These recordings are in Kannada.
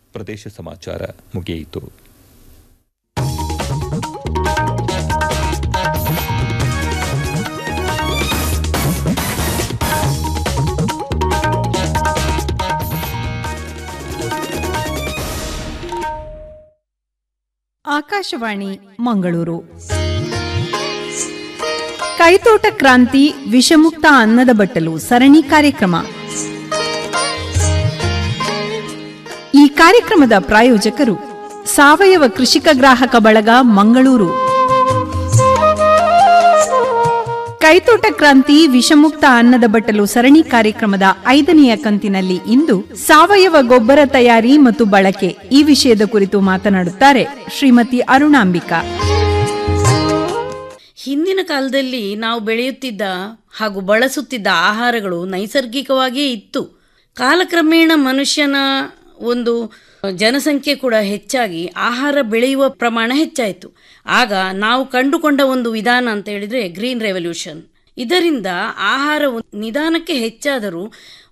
ಪ್ರದೇಶ ಸಮಾಚಾರ ಮುಗಿಯಿತು ಆಕಾಶವಾಣಿ ಮಂಗಳೂರು ಕೈತೋಟ ಕ್ರಾಂತಿ ವಿಷಮುಕ್ತ ಅನ್ನದ ಬಟ್ಟಲು ಸರಣಿ ಕಾರ್ಯಕ್ರಮ ಈ ಕಾರ್ಯಕ್ರಮದ ಪ್ರಾಯೋಜಕರು ಸಾವಯವ ಕೃಷಿಕ ಗ್ರಾಹಕ ಬಳಗ ಮಂಗಳೂರು ಕೈತೋಟ ಕ್ರಾಂತಿ ವಿಷಮುಕ್ತ ಅನ್ನದ ಬಟ್ಟಲು ಸರಣಿ ಕಾರ್ಯಕ್ರಮದ ಐದನೆಯ ಕಂತಿನಲ್ಲಿ ಇಂದು ಸಾವಯವ ಗೊಬ್ಬರ ತಯಾರಿ ಮತ್ತು ಬಳಕೆ ಈ ವಿಷಯದ ಕುರಿತು ಮಾತನಾಡುತ್ತಾರೆ ಶ್ರೀಮತಿ ಅರುಣಾಂಬಿಕಾ ಹಿಂದಿನ ಕಾಲದಲ್ಲಿ ನಾವು ಬೆಳೆಯುತ್ತಿದ್ದ ಹಾಗೂ ಬಳಸುತ್ತಿದ್ದ ಆಹಾರಗಳು ನೈಸರ್ಗಿಕವಾಗಿಯೇ ಇತ್ತು ಕಾಲಕ್ರಮೇಣ ಮನುಷ್ಯನ ಒಂದು ಜನಸಂಖ್ಯೆ ಕೂಡ ಹೆಚ್ಚಾಗಿ ಆಹಾರ ಬೆಳೆಯುವ ಪ್ರಮಾಣ ಹೆಚ್ಚಾಯಿತು ಆಗ ನಾವು ಕಂಡುಕೊಂಡ ಒಂದು ವಿಧಾನ ಅಂತ ಹೇಳಿದ್ರೆ ಗ್ರೀನ್ ರೆವಲ್ಯೂಷನ್ ಇದರಿಂದ ಆಹಾರ ನಿಧಾನಕ್ಕೆ ಹೆಚ್ಚಾದರೂ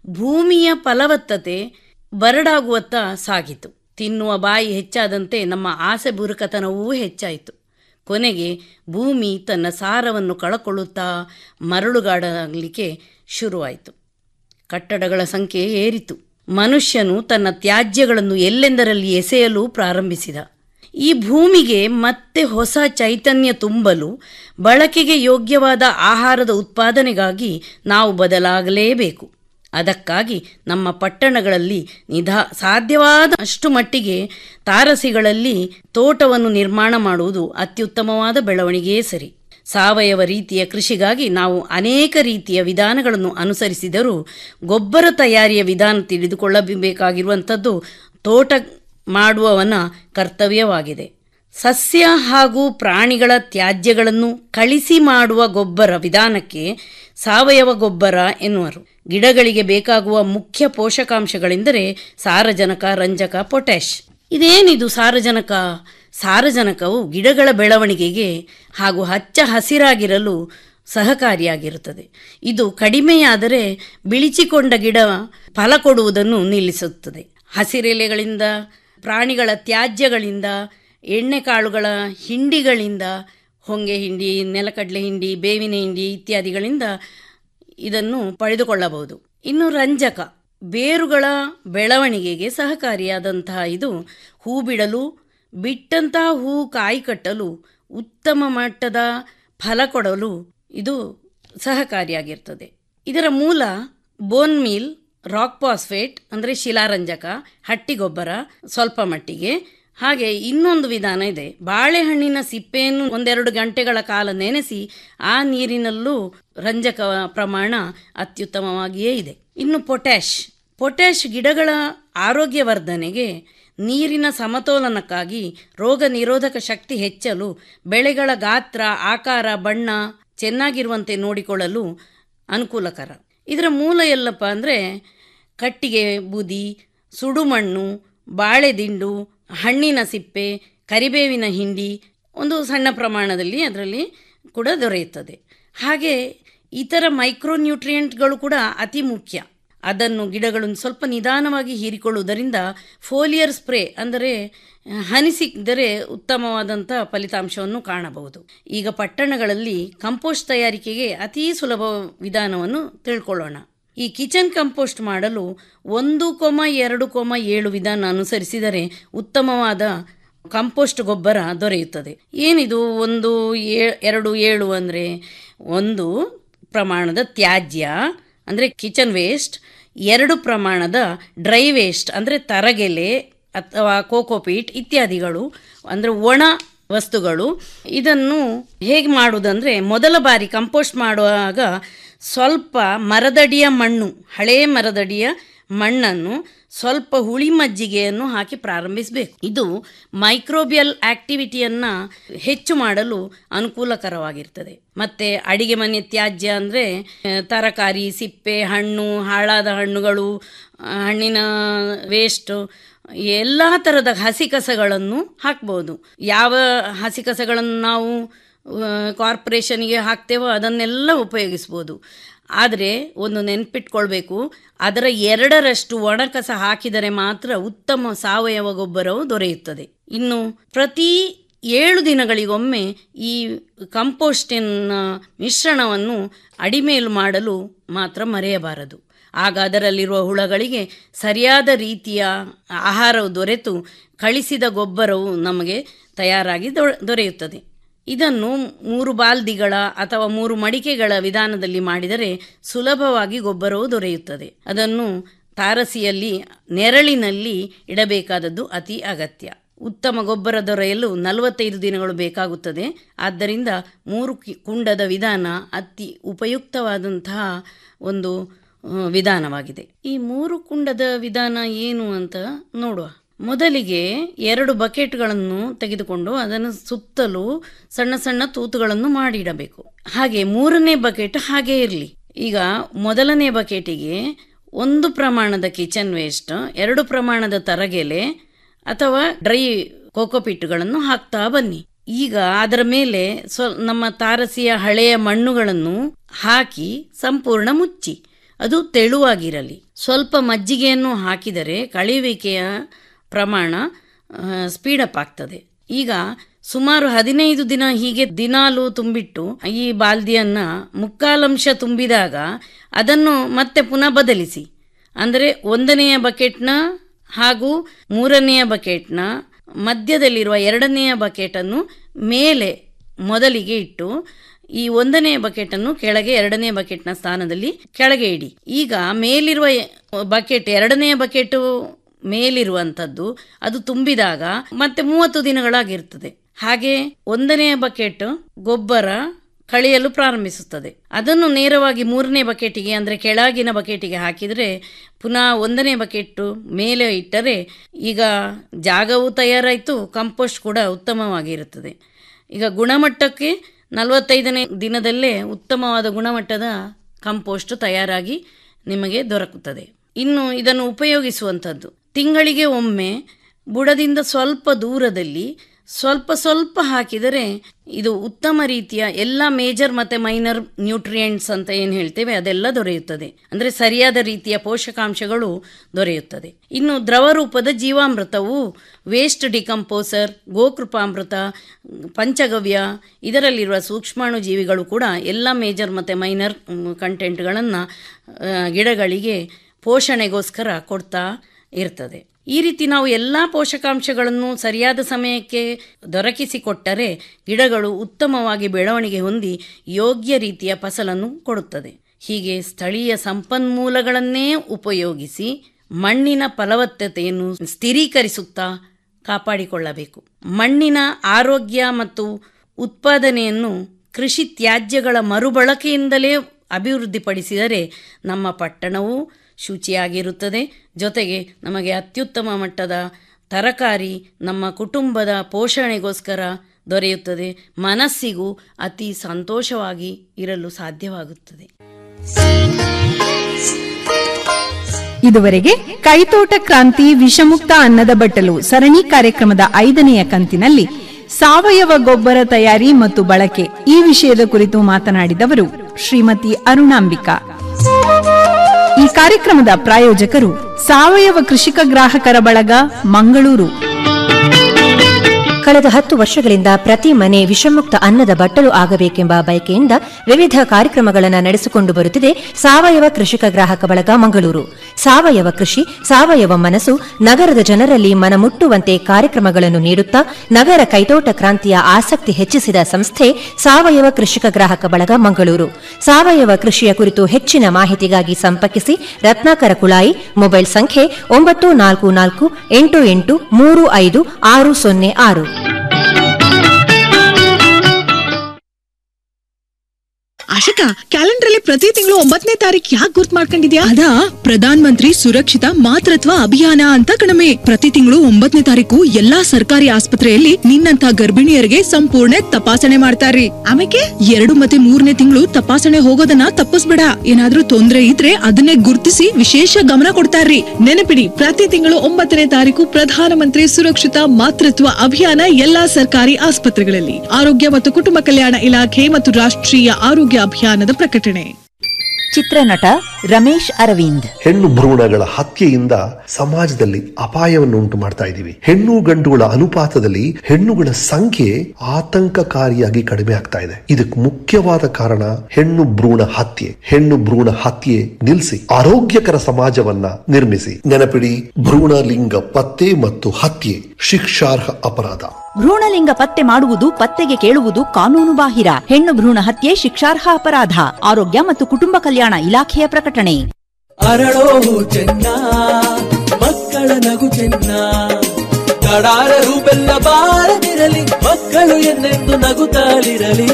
ಭೂಮಿಯ ಫಲವತ್ತತೆ ಬರಡಾಗುವತ್ತ ಸಾಗಿತು ತಿನ್ನುವ ಬಾಯಿ ಹೆಚ್ಚಾದಂತೆ ನಮ್ಮ ಆಸೆ ಬುರುಕತನವೂ ಹೆಚ್ಚಾಯಿತು ಕೊನೆಗೆ ಭೂಮಿ ತನ್ನ ಸಾರವನ್ನು ಕಳಕೊಳ್ಳುತ್ತಾ ಮರಳುಗಾಡಲಿಕ್ಕೆ ಶುರುವಾಯಿತು ಕಟ್ಟಡಗಳ ಸಂಖ್ಯೆ ಏರಿತು ಮನುಷ್ಯನು ತನ್ನ ತ್ಯಾಜ್ಯಗಳನ್ನು ಎಲ್ಲೆಂದರಲ್ಲಿ ಎಸೆಯಲು ಪ್ರಾರಂಭಿಸಿದ ಈ ಭೂಮಿಗೆ ಮತ್ತೆ ಹೊಸ ಚೈತನ್ಯ ತುಂಬಲು ಬಳಕೆಗೆ ಯೋಗ್ಯವಾದ ಆಹಾರದ ಉತ್ಪಾದನೆಗಾಗಿ ನಾವು ಬದಲಾಗಲೇಬೇಕು ಅದಕ್ಕಾಗಿ ನಮ್ಮ ಪಟ್ಟಣಗಳಲ್ಲಿ ನಿಧಾ ಸಾಧ್ಯವಾದ ಅಷ್ಟು ಮಟ್ಟಿಗೆ ತಾರಸಿಗಳಲ್ಲಿ ತೋಟವನ್ನು ನಿರ್ಮಾಣ ಮಾಡುವುದು ಅತ್ಯುತ್ತಮವಾದ ಬೆಳವಣಿಗೆಯೇ ಸರಿ ಸಾವಯವ ರೀತಿಯ ಕೃಷಿಗಾಗಿ ನಾವು ಅನೇಕ ರೀತಿಯ ವಿಧಾನಗಳನ್ನು ಅನುಸರಿಸಿದರೂ ಗೊಬ್ಬರ ತಯಾರಿಯ ವಿಧಾನ ತಿಳಿದುಕೊಳ್ಳಬೇಕಾಗಿರುವಂಥದ್ದು ತೋಟ ಮಾಡುವವನ ಕರ್ತವ್ಯವಾಗಿದೆ ಸಸ್ಯ ಹಾಗೂ ಪ್ರಾಣಿಗಳ ತ್ಯಾಜ್ಯಗಳನ್ನು ಕಳಿಸಿ ಮಾಡುವ ಗೊಬ್ಬರ ವಿಧಾನಕ್ಕೆ ಸಾವಯವ ಗೊಬ್ಬರ ಎನ್ನುವರು ಗಿಡಗಳಿಗೆ ಬೇಕಾಗುವ ಮುಖ್ಯ ಪೋಷಕಾಂಶಗಳೆಂದರೆ ಸಾರಜನಕ ರಂಜಕ ಪೊಟ್ಯಾಷ್ ಇದೇನಿದು ಸಾರಜನಕ ಸಾರಜನಕವು ಗಿಡಗಳ ಬೆಳವಣಿಗೆಗೆ ಹಾಗೂ ಹಚ್ಚ ಹಸಿರಾಗಿರಲು ಸಹಕಾರಿಯಾಗಿರುತ್ತದೆ ಇದು ಕಡಿಮೆಯಾದರೆ ಬಿಳಿಚಿಕೊಂಡ ಗಿಡ ಫಲ ಕೊಡುವುದನ್ನು ನಿಲ್ಲಿಸುತ್ತದೆ ಹಸಿರೆಲೆಗಳಿಂದ ಪ್ರಾಣಿಗಳ ತ್ಯಾಜ್ಯಗಳಿಂದ ಎಣ್ಣೆಕಾಳುಗಳ ಹಿಂಡಿಗಳಿಂದ ಹೊಂಗೆ ಹಿಂಡಿ ನೆಲಕಡಲೆ ಹಿಂಡಿ ಬೇವಿನ ಹಿಂಡಿ ಇತ್ಯಾದಿಗಳಿಂದ ಇದನ್ನು ಪಡೆದುಕೊಳ್ಳಬಹುದು ಇನ್ನು ರಂಜಕ ಬೇರುಗಳ ಬೆಳವಣಿಗೆಗೆ ಸಹಕಾರಿಯಾದಂತಹ ಇದು ಹೂ ಬಿಡಲು ಬಿಟ್ಟಂತಹ ಹೂ ಕಾಯಿ ಕಟ್ಟಲು ಉತ್ತಮ ಮಟ್ಟದ ಫಲ ಕೊಡಲು ಇದು ಸಹಕಾರಿಯಾಗಿರ್ತದೆ ಇದರ ಮೂಲ ಬೋನ್ ಮೀಲ್ ರಾಕ್ ಪಾಸ್ಫೇಟ್ ಅಂದರೆ ಶಿಲಾರಂಜಕ ಹಟ್ಟಿ ಗೊಬ್ಬರ ಸ್ವಲ್ಪ ಮಟ್ಟಿಗೆ ಹಾಗೆ ಇನ್ನೊಂದು ವಿಧಾನ ಇದೆ ಬಾಳೆಹಣ್ಣಿನ ಸಿಪ್ಪೆಯನ್ನು ಒಂದೆರಡು ಗಂಟೆಗಳ ಕಾಲ ನೆನೆಸಿ ಆ ನೀರಿನಲ್ಲೂ ರಂಜಕ ಪ್ರಮಾಣ ಅತ್ಯುತ್ತಮವಾಗಿಯೇ ಇದೆ ಇನ್ನು ಪೊಟ್ಯಾಷ್ ಪೊಟ್ಯಾಷ್ ಗಿಡಗಳ ಆರೋಗ್ಯ ವರ್ಧನೆಗೆ ನೀರಿನ ಸಮತೋಲನಕ್ಕಾಗಿ ರೋಗ ನಿರೋಧಕ ಶಕ್ತಿ ಹೆಚ್ಚಲು ಬೆಳೆಗಳ ಗಾತ್ರ ಆಕಾರ ಬಣ್ಣ ಚೆನ್ನಾಗಿರುವಂತೆ ನೋಡಿಕೊಳ್ಳಲು ಅನುಕೂಲಕರ ಇದರ ಮೂಲ ಎಲ್ಲಪ್ಪ ಅಂದರೆ ಕಟ್ಟಿಗೆ ಬೂದಿ ಸುಡುಮಣ್ಣು ಬಾಳೆದಿಂಡು ಹಣ್ಣಿನ ಸಿಪ್ಪೆ ಕರಿಬೇವಿನ ಹಿಂಡಿ ಒಂದು ಸಣ್ಣ ಪ್ರಮಾಣದಲ್ಲಿ ಅದರಲ್ಲಿ ಕೂಡ ದೊರೆಯುತ್ತದೆ ಹಾಗೆ ಇತರ ಮೈಕ್ರೋನ್ಯೂಟ್ರಿಯೆಂಟ್ಗಳು ಕೂಡ ಅತಿ ಮುಖ್ಯ ಅದನ್ನು ಗಿಡಗಳನ್ನು ಸ್ವಲ್ಪ ನಿಧಾನವಾಗಿ ಹೀರಿಕೊಳ್ಳುವುದರಿಂದ ಫೋಲಿಯರ್ ಸ್ಪ್ರೇ ಅಂದರೆ ಹನಿಸಿದರೆ ಉತ್ತಮವಾದಂಥ ಫಲಿತಾಂಶವನ್ನು ಕಾಣಬಹುದು ಈಗ ಪಟ್ಟಣಗಳಲ್ಲಿ ಕಂಪೋಸ್ಟ್ ತಯಾರಿಕೆಗೆ ಅತೀ ಸುಲಭ ವಿಧಾನವನ್ನು ತಿಳ್ಕೊಳ್ಳೋಣ ಈ ಕಿಚನ್ ಕಂಪೋಸ್ಟ್ ಮಾಡಲು ಒಂದು ಕೊಮ ಎರಡು ಕೊಮ ಏಳು ವಿಧಾನ ಅನುಸರಿಸಿದರೆ ಉತ್ತಮವಾದ ಕಂಪೋಸ್ಟ್ ಗೊಬ್ಬರ ದೊರೆಯುತ್ತದೆ ಏನಿದು ಒಂದು ಎರಡು ಏಳು ಅಂದರೆ ಒಂದು ಪ್ರಮಾಣದ ತ್ಯಾಜ್ಯ ಅಂದರೆ ಕಿಚನ್ ವೇಸ್ಟ್ ಎರಡು ಪ್ರಮಾಣದ ಡ್ರೈ ವೇಸ್ಟ್ ಅಂದರೆ ತರಗೆಲೆ ಅಥವಾ ಕೋಕೋಪೀಟ್ ಇತ್ಯಾದಿಗಳು ಅಂದರೆ ಒಣ ವಸ್ತುಗಳು ಇದನ್ನು ಹೇಗೆ ಮಾಡುವುದಂದರೆ ಮೊದಲ ಬಾರಿ ಕಂಪೋಸ್ಟ್ ಮಾಡುವಾಗ ಸ್ವಲ್ಪ ಮರದಡಿಯ ಮಣ್ಣು ಹಳೆಯ ಮರದಡಿಯ ಮಣ್ಣನ್ನು ಸ್ವಲ್ಪ ಹುಳಿ ಮಜ್ಜಿಗೆಯನ್ನು ಹಾಕಿ ಪ್ರಾರಂಭಿಸಬೇಕು ಇದು ಮೈಕ್ರೋಬಿಯಲ್ ಆಕ್ಟಿವಿಟಿಯನ್ನು ಹೆಚ್ಚು ಮಾಡಲು ಅನುಕೂಲಕರವಾಗಿರ್ತದೆ ಮತ್ತು ಅಡಿಗೆ ಮನೆ ತ್ಯಾಜ್ಯ ಅಂದರೆ ತರಕಾರಿ ಸಿಪ್ಪೆ ಹಣ್ಣು ಹಾಳಾದ ಹಣ್ಣುಗಳು ಹಣ್ಣಿನ ವೇಸ್ಟು ಎಲ್ಲ ಥರದ ಹಸಿ ಕಸಗಳನ್ನು ಹಾಕ್ಬೋದು ಯಾವ ಹಸಿ ಕಸಗಳನ್ನು ನಾವು ಕಾರ್ಪೊರೇಷನ್ಗೆ ಹಾಕ್ತೇವೋ ಅದನ್ನೆಲ್ಲ ಉಪಯೋಗಿಸ್ಬೋದು ಆದರೆ ಒಂದು ನೆನ್ಪಿಟ್ಕೊಳ್ಬೇಕು ಅದರ ಎರಡರಷ್ಟು ಒಣಕಸ ಹಾಕಿದರೆ ಮಾತ್ರ ಉತ್ತಮ ಸಾವಯವ ಗೊಬ್ಬರವು ದೊರೆಯುತ್ತದೆ ಇನ್ನು ಪ್ರತಿ ಏಳು ದಿನಗಳಿಗೊಮ್ಮೆ ಈ ಕಂಪೋಸ್ಟಿನ ಮಿಶ್ರಣವನ್ನು ಅಡಿಮೇಲು ಮಾಡಲು ಮಾತ್ರ ಮರೆಯಬಾರದು ಆಗ ಅದರಲ್ಲಿರುವ ಹುಳಗಳಿಗೆ ಸರಿಯಾದ ರೀತಿಯ ಆಹಾರವು ದೊರೆತು ಕಳಿಸಿದ ಗೊಬ್ಬರವು ನಮಗೆ ತಯಾರಾಗಿ ದೊ- ದೊರೆಯುತ್ತದೆ ಇದನ್ನು ಮೂರು ಬಾಲ್ದಿಗಳ ಅಥವಾ ಮೂರು ಮಡಿಕೆಗಳ ವಿಧಾನದಲ್ಲಿ ಮಾಡಿದರೆ ಸುಲಭವಾಗಿ ಗೊಬ್ಬರವು ದೊರೆಯುತ್ತದೆ ಅದನ್ನು ತಾರಸಿಯಲ್ಲಿ ನೆರಳಿನಲ್ಲಿ ಇಡಬೇಕಾದದ್ದು ಅತಿ ಅಗತ್ಯ ಉತ್ತಮ ಗೊಬ್ಬರ ದೊರೆಯಲು ನಲವತ್ತೈದು ದಿನಗಳು ಬೇಕಾಗುತ್ತದೆ ಆದ್ದರಿಂದ ಮೂರು ಕಿ- ಕುಂಡದ ವಿಧಾನ ಅತಿ ಉಪಯುಕ್ತವಾದಂತಹ ಒಂದು ಆ, ವಿಧಾನವಾಗಿದೆ ಈ ಮೂರು ಕುಂಡದ ವಿಧಾನ ಏನು ಅಂತ ನೋಡುವ ಮೊದಲಿಗೆ ಎರಡು ಬಕೆಟ್ಗಳನ್ನು ತೆಗೆದುಕೊಂಡು ಅದನ್ನು ಸುತ್ತಲೂ ಸಣ್ಣ ಸಣ್ಣ ತೂತುಗಳನ್ನು ಮಾಡಿಡಬೇಕು ಹಾಗೆ ಮೂರನೇ ಬಕೆಟ್ ಹಾಗೆ ಇರಲಿ ಈಗ ಮೊದಲನೇ ಬಕೆಟಿಗೆ ಒಂದು ಪ್ರಮಾಣದ ಕಿಚನ್ ವೇಸ್ಟ್ ಎರಡು ಪ್ರಮಾಣದ ತರಗೆಲೆ ಅಥವಾ ಡ್ರೈ ಕೋಕೋಪಿಟ್ಗಳನ್ನು ಹಾಕ್ತಾ ಬನ್ನಿ ಈಗ ಅದರ ಮೇಲೆ ಸ್ವ ನಮ್ಮ ತಾರಸಿಯ ಹಳೆಯ ಮಣ್ಣುಗಳನ್ನು ಹಾಕಿ ಸಂಪೂರ್ಣ ಮುಚ್ಚಿ ಅದು ತೆಳುವಾಗಿರಲಿ ಸ್ವಲ್ಪ ಮಜ್ಜಿಗೆಯನ್ನು ಹಾಕಿದರೆ ಕಳೆಯುವಿಕೆಯ ಪ್ರಮಾಣ ಸ್ಪೀಡಪ್ ಆಗ್ತದೆ ಈಗ ಸುಮಾರು ಹದಿನೈದು ದಿನ ಹೀಗೆ ದಿನಾಲು ತುಂಬಿಟ್ಟು ಈ ಬಾಲ್ದಿಯನ್ನ ಮುಕ್ಕಾಲಂಶ ತುಂಬಿದಾಗ ಅದನ್ನು ಮತ್ತೆ ಪುನಃ ಬದಲಿಸಿ ಅಂದರೆ ಒಂದನೆಯ ಬಕೆಟ್ನ ಹಾಗೂ ಮೂರನೆಯ ಬಕೆಟ್ನ ಮಧ್ಯದಲ್ಲಿರುವ ಎರಡನೆಯ ಬಕೆಟನ್ನು ಮೇಲೆ ಮೊದಲಿಗೆ ಇಟ್ಟು ಈ ಒಂದನೇ ಬಕೆಟನ್ನು ಕೆಳಗೆ ಎರಡನೇ ಬಕೆಟ್ನ ಸ್ಥಾನದಲ್ಲಿ ಕೆಳಗೆ ಇಡಿ ಈಗ ಮೇಲಿರುವ ಬಕೆಟ್ ಎರಡನೆಯ ಬಕೆಟು ಮೇಲಿರುವಂಥದ್ದು ಅದು ತುಂಬಿದಾಗ ಮತ್ತೆ ಮೂವತ್ತು ದಿನಗಳಾಗಿರ್ತದೆ ಹಾಗೆ ಒಂದನೆಯ ಬಕೆಟ್ ಗೊಬ್ಬರ ಕಳೆಯಲು ಪ್ರಾರಂಭಿಸುತ್ತದೆ ಅದನ್ನು ನೇರವಾಗಿ ಮೂರನೇ ಬಕೆಟಿಗೆ ಅಂದರೆ ಕೆಳಗಿನ ಬಕೆಟಿಗೆ ಹಾಕಿದರೆ ಪುನಃ ಒಂದನೇ ಬಕೆಟ್ಟು ಮೇಲೆ ಇಟ್ಟರೆ ಈಗ ಜಾಗವೂ ತಯಾರಾಯಿತು ಕಂಪೋಸ್ಟ್ ಕೂಡ ಉತ್ತಮವಾಗಿರುತ್ತದೆ ಈಗ ಗುಣಮಟ್ಟಕ್ಕೆ ನಲವತ್ತೈದನೇ ದಿನದಲ್ಲೇ ಉತ್ತಮವಾದ ಗುಣಮಟ್ಟದ ಕಂಪೋಸ್ಟ್ ತಯಾರಾಗಿ ನಿಮಗೆ ದೊರಕುತ್ತದೆ ಇನ್ನು ಇದನ್ನು ಉಪಯೋಗಿಸುವಂಥದ್ದು ತಿಂಗಳಿಗೆ ಒಮ್ಮೆ ಬುಡದಿಂದ ಸ್ವಲ್ಪ ದೂರದಲ್ಲಿ ಸ್ವಲ್ಪ ಸ್ವಲ್ಪ ಹಾಕಿದರೆ ಇದು ಉತ್ತಮ ರೀತಿಯ ಎಲ್ಲ ಮೇಜರ್ ಮತ್ತು ಮೈನರ್ ನ್ಯೂಟ್ರಿಯೆಂಟ್ಸ್ ಅಂತ ಏನು ಹೇಳ್ತೇವೆ ಅದೆಲ್ಲ ದೊರೆಯುತ್ತದೆ ಅಂದರೆ ಸರಿಯಾದ ರೀತಿಯ ಪೋಷಕಾಂಶಗಳು ದೊರೆಯುತ್ತದೆ ಇನ್ನು ದ್ರವ ರೂಪದ ಜೀವಾಮೃತವು ವೇಸ್ಟ್ ಡಿಕಂಪೋಸರ್ ಗೋಕೃಪಾಮೃತ ಪಂಚಗವ್ಯ ಇದರಲ್ಲಿರುವ ಸೂಕ್ಷ್ಮಾಣು ಜೀವಿಗಳು ಕೂಡ ಎಲ್ಲ ಮೇಜರ್ ಮತ್ತು ಮೈನರ್ ಕಂಟೆಂಟ್ಗಳನ್ನು ಗಿಡಗಳಿಗೆ ಪೋಷಣೆಗೋಸ್ಕರ ಕೊಡ್ತಾ ಇರ್ತದೆ ಈ ರೀತಿ ನಾವು ಎಲ್ಲ ಪೋಷಕಾಂಶಗಳನ್ನು ಸರಿಯಾದ ಸಮಯಕ್ಕೆ ದೊರಕಿಸಿಕೊಟ್ಟರೆ ಗಿಡಗಳು ಉತ್ತಮವಾಗಿ ಬೆಳವಣಿಗೆ ಹೊಂದಿ ಯೋಗ್ಯ ರೀತಿಯ ಫಸಲನ್ನು ಕೊಡುತ್ತದೆ ಹೀಗೆ ಸ್ಥಳೀಯ ಸಂಪನ್ಮೂಲಗಳನ್ನೇ ಉಪಯೋಗಿಸಿ ಮಣ್ಣಿನ ಫಲವತ್ತತೆಯನ್ನು ಸ್ಥಿರೀಕರಿಸುತ್ತಾ ಕಾಪಾಡಿಕೊಳ್ಳಬೇಕು ಮಣ್ಣಿನ ಆರೋಗ್ಯ ಮತ್ತು ಉತ್ಪಾದನೆಯನ್ನು ಕೃಷಿ ತ್ಯಾಜ್ಯಗಳ ಮರುಬಳಕೆಯಿಂದಲೇ ಅಭಿವೃದ್ಧಿಪಡಿಸಿದರೆ ನಮ್ಮ ಪಟ್ಟಣವು ಶುಚಿಯಾಗಿರುತ್ತದೆ ಜೊತೆಗೆ ನಮಗೆ ಅತ್ಯುತ್ತಮ ಮಟ್ಟದ ತರಕಾರಿ ನಮ್ಮ ಕುಟುಂಬದ ಪೋಷಣೆಗೋಸ್ಕರ ದೊರೆಯುತ್ತದೆ ಮನಸ್ಸಿಗೂ ಅತಿ ಸಂತೋಷವಾಗಿ ಇರಲು ಸಾಧ್ಯವಾಗುತ್ತದೆ ಇದುವರೆಗೆ ಕೈತೋಟ ಕ್ರಾಂತಿ ವಿಷಮುಕ್ತ ಅನ್ನದ ಬಟ್ಟಲು ಸರಣಿ ಕಾರ್ಯಕ್ರಮದ ಐದನೆಯ ಕಂತಿನಲ್ಲಿ ಸಾವಯವ ಗೊಬ್ಬರ ತಯಾರಿ ಮತ್ತು ಬಳಕೆ ಈ ವಿಷಯದ ಕುರಿತು ಮಾತನಾಡಿದವರು ಶ್ರೀಮತಿ ಅರುಣಾಂಬಿಕಾ ಈ ಕಾರ್ಯಕ್ರಮದ ಪ್ರಾಯೋಜಕರು ಸಾವಯವ ಕೃಷಿಕ ಗ್ರಾಹಕರ ಬಳಗ ಮಂಗಳೂರು ಕಳೆದ ಹತ್ತು ವರ್ಷಗಳಿಂದ ಪ್ರತಿ ಮನೆ ವಿಷಮುಕ್ತ ಅನ್ನದ ಬಟ್ಟಲು ಆಗಬೇಕೆಂಬ ಬಯಕೆಯಿಂದ ವಿವಿಧ ಕಾರ್ಯಕ್ರಮಗಳನ್ನು ನಡೆಸಿಕೊಂಡು ಬರುತ್ತಿದೆ ಸಾವಯವ ಕೃಷಿಕ ಗ್ರಾಹಕ ಬಳಗ ಮಂಗಳೂರು ಸಾವಯವ ಕೃಷಿ ಸಾವಯವ ಮನಸ್ಸು ನಗರದ ಜನರಲ್ಲಿ ಮನಮುಟ್ಟುವಂತೆ ಕಾರ್ಯಕ್ರಮಗಳನ್ನು ನೀಡುತ್ತಾ ನಗರ ಕೈತೋಟ ಕ್ರಾಂತಿಯ ಆಸಕ್ತಿ ಹೆಚ್ಚಿಸಿದ ಸಂಸ್ಥೆ ಸಾವಯವ ಕೃಷಿಕ ಗ್ರಾಹಕ ಬಳಗ ಮಂಗಳೂರು ಸಾವಯವ ಕೃಷಿಯ ಕುರಿತು ಹೆಚ್ಚಿನ ಮಾಹಿತಿಗಾಗಿ ಸಂಪರ್ಕಿಸಿ ರತ್ನಾಕರ ಕುಳಾಯಿ ಮೊಬೈಲ್ ಸಂಖ್ಯೆ ಒಂಬತ್ತು ನಾಲ್ಕು ನಾಲ್ಕು ಎಂಟು ಎಂಟು ಮೂರು ಐದು ಆರು ಸೊನ್ನೆ ಆರು ಆಶಿಕಾ ಕ್ಯಾಲೆಂಡರ್ ಅಲ್ಲಿ ಪ್ರತಿ ತಿಂಗಳು ಒಂಬತ್ತನೇ ತಾರೀಕು ಯಾಕೆ ಗುರ್ತ್ ಮಾಡ್ಕೊಂಡಿದ್ಯಾ ಅದಾ ಪ್ರಧಾನ್ ಮಂತ್ರಿ ಸುರಕ್ಷಿತ ಮಾತೃತ್ವ ಅಭಿಯಾನ ಅಂತ ಕಣಮೆ ಪ್ರತಿ ತಿಂಗಳು ಒಂಬತ್ತನೇ ತಾರೀಕು ಎಲ್ಲಾ ಸರ್ಕಾರಿ ಆಸ್ಪತ್ರೆಯಲ್ಲಿ ನಿನ್ನಂತ ಗರ್ಭಿಣಿಯರಿಗೆ ಸಂಪೂರ್ಣ ತಪಾಸಣೆ ಮಾಡ್ತಾರ್ರಿ ಆಮೇಲೆ ಎರಡು ಮತ್ತೆ ಮೂರನೇ ತಿಂಗಳು ತಪಾಸಣೆ ಹೋಗೋದನ್ನ ತಪ್ಪಿಸ್ಬೇಡ ಏನಾದ್ರೂ ತೊಂದ್ರೆ ಇದ್ರೆ ಅದನ್ನೇ ಗುರ್ತಿಸಿ ವಿಶೇಷ ಗಮನ ಕೊಡ್ತಾರ್ರಿ ನೆನಪಿಡಿ ಪ್ರತಿ ತಿಂಗಳು ಒಂಬತ್ತನೇ ತಾರೀಕು ಪ್ರಧಾನಮಂತ್ರಿ ಸುರಕ್ಷಿತ ಮಾತೃತ್ವ ಅಭಿಯಾನ ಎಲ್ಲಾ ಸರ್ಕಾರಿ ಆಸ್ಪತ್ರೆಗಳಲ್ಲಿ ಆರೋಗ್ಯ ಮತ್ತು ಕುಟುಂಬ ಕಲ್ಯಾಣ ಇಲಾಖೆ ಮತ್ತು ರಾಷ್ಟ್ರೀಯ ಆರೋಗ್ಯ ಅಭಿಯಾನದ ಪ್ರಕಟಣೆ ಚಿತ್ರನಟ ರಮೇಶ್ ಅರವಿಂದ್ ಹೆಣ್ಣು ಭ್ರೂಣಗಳ ಹತ್ಯೆಯಿಂದ ಸಮಾಜದಲ್ಲಿ ಅಪಾಯವನ್ನು ಉಂಟು ಮಾಡ್ತಾ ಇದ್ದೀವಿ ಹೆಣ್ಣು ಗಂಡುಗಳ ಅನುಪಾತದಲ್ಲಿ ಹೆಣ್ಣುಗಳ ಸಂಖ್ಯೆ ಆತಂಕಕಾರಿಯಾಗಿ ಕಡಿಮೆ ಆಗ್ತಾ ಇದೆ ಇದಕ್ಕೆ ಮುಖ್ಯವಾದ ಕಾರಣ ಹೆಣ್ಣು ಭ್ರೂಣ ಹತ್ಯೆ ಹೆಣ್ಣು ಭ್ರೂಣ ಹತ್ಯೆ ನಿಲ್ಲಿಸಿ ಆರೋಗ್ಯಕರ ಸಮಾಜವನ್ನ ನಿರ್ಮಿಸಿ ನೆನಪಿಡಿ ಭ್ರೂಣ ಲಿಂಗ ಪತ್ತೆ ಮತ್ತು ಹತ್ಯೆ ಶಿಕ್ಷಾರ್ಹ ಅಪರಾಧ ಭ್ರೂಣಲಿಂಗ ಪತ್ತೆ ಮಾಡುವುದು ಪತ್ತೆಗೆ ಕೇಳುವುದು ಕಾನೂನು ಬಾಹಿರ ಹೆಣ್ಣು ಭ್ರೂಣ ಹತ್ಯೆ ಶಿಕ್ಷಾರ್ಹ ಅಪರಾಧ ಆರೋಗ್ಯ ಮತ್ತು ಕುಟುಂಬ ಕಲ್ಯಾಣ ಇಲಾಖೆಯ ಪ್ರಕಟಣೆ ಅರಳೋ ಚೆನ್ನ ಮಕ್ಕಳ ನಗು ಚೆನ್ನ ಕಡಾರರು ಬೆಲ್ಲ ಬಾರದಿರಲಿ ಮಕ್ಕಳು ಎನ್ನೆಂದು ನಗುತ್ತಾಳಿರಲಿ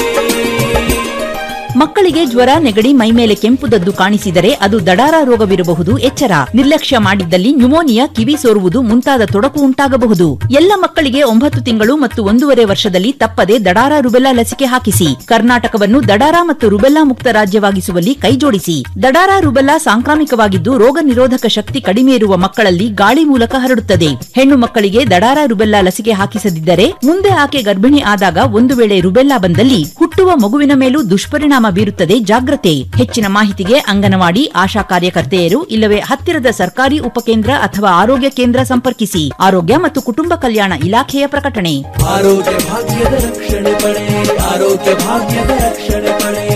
ಮಕ್ಕಳಿಗೆ ಜ್ವರ ನೆಗಡಿ ಮೈಮೇಲೆ ಕೆಂಪುದದ್ದು ಕಾಣಿಸಿದರೆ ಅದು ದಡಾರ ರೋಗವಿರಬಹುದು ಎಚ್ಚರ ನಿರ್ಲಕ್ಷ್ಯ ಮಾಡಿದ್ದಲ್ಲಿ ನ್ಯುಮೋನಿಯಾ ಕಿವಿ ಸೋರುವುದು ಮುಂತಾದ ತೊಡಕು ಉಂಟಾಗಬಹುದು ಎಲ್ಲ ಮಕ್ಕಳಿಗೆ ಒಂಬತ್ತು ತಿಂಗಳು ಮತ್ತು ಒಂದೂವರೆ ವರ್ಷದಲ್ಲಿ ತಪ್ಪದೆ ದಡಾರ ರುಬೆಲ್ಲಾ ಲಸಿಕೆ ಹಾಕಿಸಿ ಕರ್ನಾಟಕವನ್ನು ದಡಾರ ಮತ್ತು ರುಬೆಲ್ಲಾ ಮುಕ್ತ ರಾಜ್ಯವಾಗಿಸುವಲ್ಲಿ ಕೈಜೋಡಿಸಿ ದಡಾರ ರುಬೆಲ್ಲಾ ಸಾಂಕ್ರಾಮಿಕವಾಗಿದ್ದು ರೋಗ ನಿರೋಧಕ ಶಕ್ತಿ ಕಡಿಮೆ ಇರುವ ಮಕ್ಕಳಲ್ಲಿ ಗಾಳಿ ಮೂಲಕ ಹರಡುತ್ತದೆ ಹೆಣ್ಣು ಮಕ್ಕಳಿಗೆ ದಡಾರ ರುಬೆಲ್ಲಾ ಲಸಿಕೆ ಹಾಕಿಸದಿದ್ದರೆ ಮುಂದೆ ಆಕೆ ಗರ್ಭಿಣಿ ಆದಾಗ ಒಂದು ವೇಳೆ ರುಬೆಲ್ಲಾ ಬಂದಲ್ಲಿ ಹುಟ್ಟುವ ಮಗುವಿನ ಮೇಲೂ ದುಷ್ಪರಿಣಾಮ ಬೀರುತ್ತದೆ ಜಾಗ್ರತೆ ಹೆಚ್ಚಿನ ಮಾಹಿತಿಗೆ ಅಂಗನವಾಡಿ ಆಶಾ ಕಾರ್ಯಕರ್ತೆಯರು ಇಲ್ಲವೇ ಹತ್ತಿರದ ಸರ್ಕಾರಿ ಉಪಕೇಂದ್ರ ಅಥವಾ ಆರೋಗ್ಯ ಕೇಂದ್ರ ಸಂಪರ್ಕಿಸಿ ಆರೋಗ್ಯ ಮತ್ತು ಕುಟುಂಬ ಕಲ್ಯಾಣ ಇಲಾಖೆಯ ಪ್ರಕಟಣೆ ಆರೋಗ್ಯ ಭಾಗ್ಯದ ರಕ್ಷಣೆ ಪಡೆ ಆರೋಗ್ಯ ಭಾಗ್ಯದ ರಕ್ಷಣೆ ಪಡೆ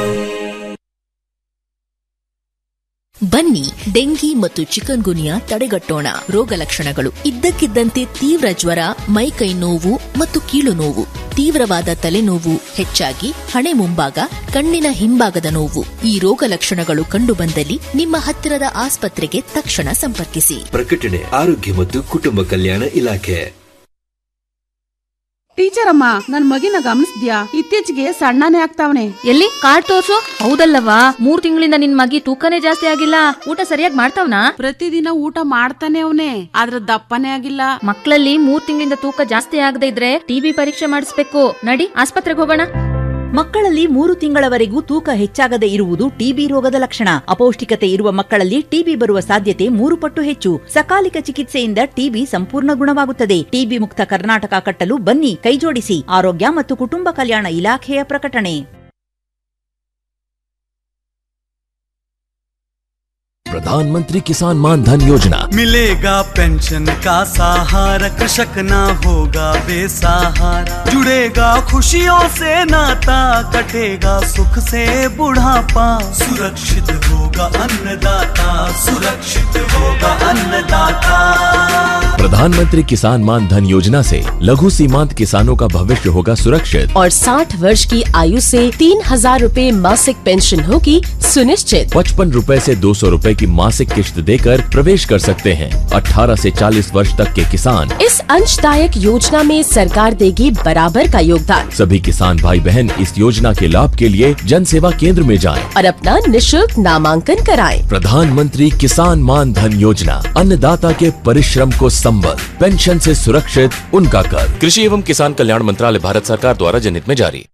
ಬನ್ನಿ ಡೆಂಗಿ ಮತ್ತು ಚಿಕನ್ ಗುನಿಯಾ ತಡೆಗಟ್ಟೋಣ ರೋಗ ಲಕ್ಷಣಗಳು ಇದ್ದಕ್ಕಿದ್ದಂತೆ ತೀವ್ರ ಜ್ವರ ಮೈಕೈ ನೋವು ಮತ್ತು ಕೀಲು ನೋವು ತೀವ್ರವಾದ ತಲೆನೋವು ಹೆಚ್ಚಾಗಿ ಹಣೆ ಮುಂಭಾಗ ಕಣ್ಣಿನ ಹಿಂಭಾಗದ ನೋವು ಈ ರೋಗ ಲಕ್ಷಣಗಳು ಕಂಡುಬಂದಲ್ಲಿ ನಿಮ್ಮ ಹತ್ತಿರದ ಆಸ್ಪತ್ರೆಗೆ ತಕ್ಷಣ ಸಂಪರ್ಕಿಸಿ ಪ್ರಕಟಣೆ ಆರೋಗ್ಯ ಮತ್ತು ಕುಟುಂಬ ಕಲ್ಯಾಣ ಇಲಾಖೆ ಟೀಚರ್ ಅಮ್ಮ ನನ್ ಮಗಿನ ಗಮನಿಸ್ದ್ಯಾ ಇತ್ತೀಚೆಗೆ ಸಣ್ಣನೇ ಆಗ್ತಾವನೆ ಎಲ್ಲಿ ಕಾರ್ಡ್ ತೋರ್ಸು ಹೌದಲ್ಲವಾ ಮೂರ್ ತಿಂಗಳಿಂದ ನಿನ್ ಮಗಿ ತೂಕನೇ ಜಾಸ್ತಿ ಆಗಿಲ್ಲ ಊಟ ಸರಿಯಾಗಿ ಮಾಡ್ತಾವ್ನಾ ಪ್ರತಿದಿನ ಊಟ ಮಾಡ್ತಾನೆ ಅವನೇ ಆದ್ರ ದಪ್ಪನೇ ಆಗಿಲ್ಲ ಮಕ್ಕಳಲ್ಲಿ ಮೂರ್ ತಿಂಗಳಿಂದ ತೂಕ ಜಾಸ್ತಿ ಆಗದೆ ಇದ್ರೆ ಟಿಬಿ ಪರೀಕ್ಷೆ ಮಾಡಿಸ್ಬೇಕು ನಡಿ ಆಸ್ಪತ್ರೆಗೆ ಹೋಗೋಣ ಮಕ್ಕಳಲ್ಲಿ ಮೂರು ತಿಂಗಳವರೆಗೂ ತೂಕ ಹೆಚ್ಚಾಗದೆ ಇರುವುದು ಟಿಬಿ ರೋಗದ ಲಕ್ಷಣ ಅಪೌಷ್ಟಿಕತೆ ಇರುವ ಮಕ್ಕಳಲ್ಲಿ ಟಿಬಿ ಬರುವ ಸಾಧ್ಯತೆ ಮೂರು ಪಟ್ಟು ಹೆಚ್ಚು ಸಕಾಲಿಕ ಚಿಕಿತ್ಸೆಯಿಂದ ಟಿಬಿ ಸಂಪೂರ್ಣ ಗುಣವಾಗುತ್ತದೆ ಟಿಬಿ ಮುಕ್ತ ಕರ್ನಾಟಕ ಕಟ್ಟಲು ಬನ್ನಿ ಕೈಜೋಡಿಸಿ ಆರೋಗ್ಯ ಮತ್ತು ಕುಟುಂಬ ಕಲ್ಯಾಣ ಇಲಾಖೆಯ ಪ್ರಕಟಣೆ प्रधानमंत्री किसान मान धन योजना मिलेगा पेंशन का सहारा कृषक ना होगा बेसहारा जुड़ेगा खुशियों से नाता कटेगा सुख से बुढ़ापा सुरक्षित होगा अन्नदाता सुरक्षित होगा अन्नदाता प्रधानमंत्री किसान मान धन योजना से लघु सीमांत किसानों का भविष्य होगा सुरक्षित और 60 वर्ष की आयु से तीन हजार रूपए मासिक पेंशन होगी सुनिश्चित पचपन रूपए ऐसी दो सौ रूपए की मासिक किश्त देकर प्रवेश कर सकते हैं 18 से 40 वर्ष तक के किसान इस अंशदायक योजना में सरकार देगी बराबर का योगदान सभी किसान भाई बहन इस योजना के लाभ के लिए जन सेवा केंद्र में जाएं। और अपना निशुल्क नामांकन कराएं। प्रधानमंत्री किसान मान धन योजना अन्नदाता के परिश्रम को संबल पेंशन से सुरक्षित उनका कर कृषि एवं किसान कल्याण मंत्रालय भारत सरकार द्वारा जनहित में जारी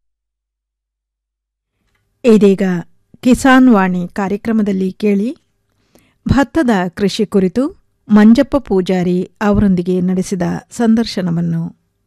ಇದೀಗ ಕಿಸಾನ್ ವಾಣಿ ಕಾರ್ಯಕ್ರಮದಲ್ಲಿ ಕೇಳಿ ಭತ್ತದ ಕೃಷಿ ಕುರಿತು ಮಂಜಪ್ಪ ಪೂಜಾರಿ ಅವರೊಂದಿಗೆ ನಡೆಸಿದ ಸಂದರ್ಶನವನ್ನು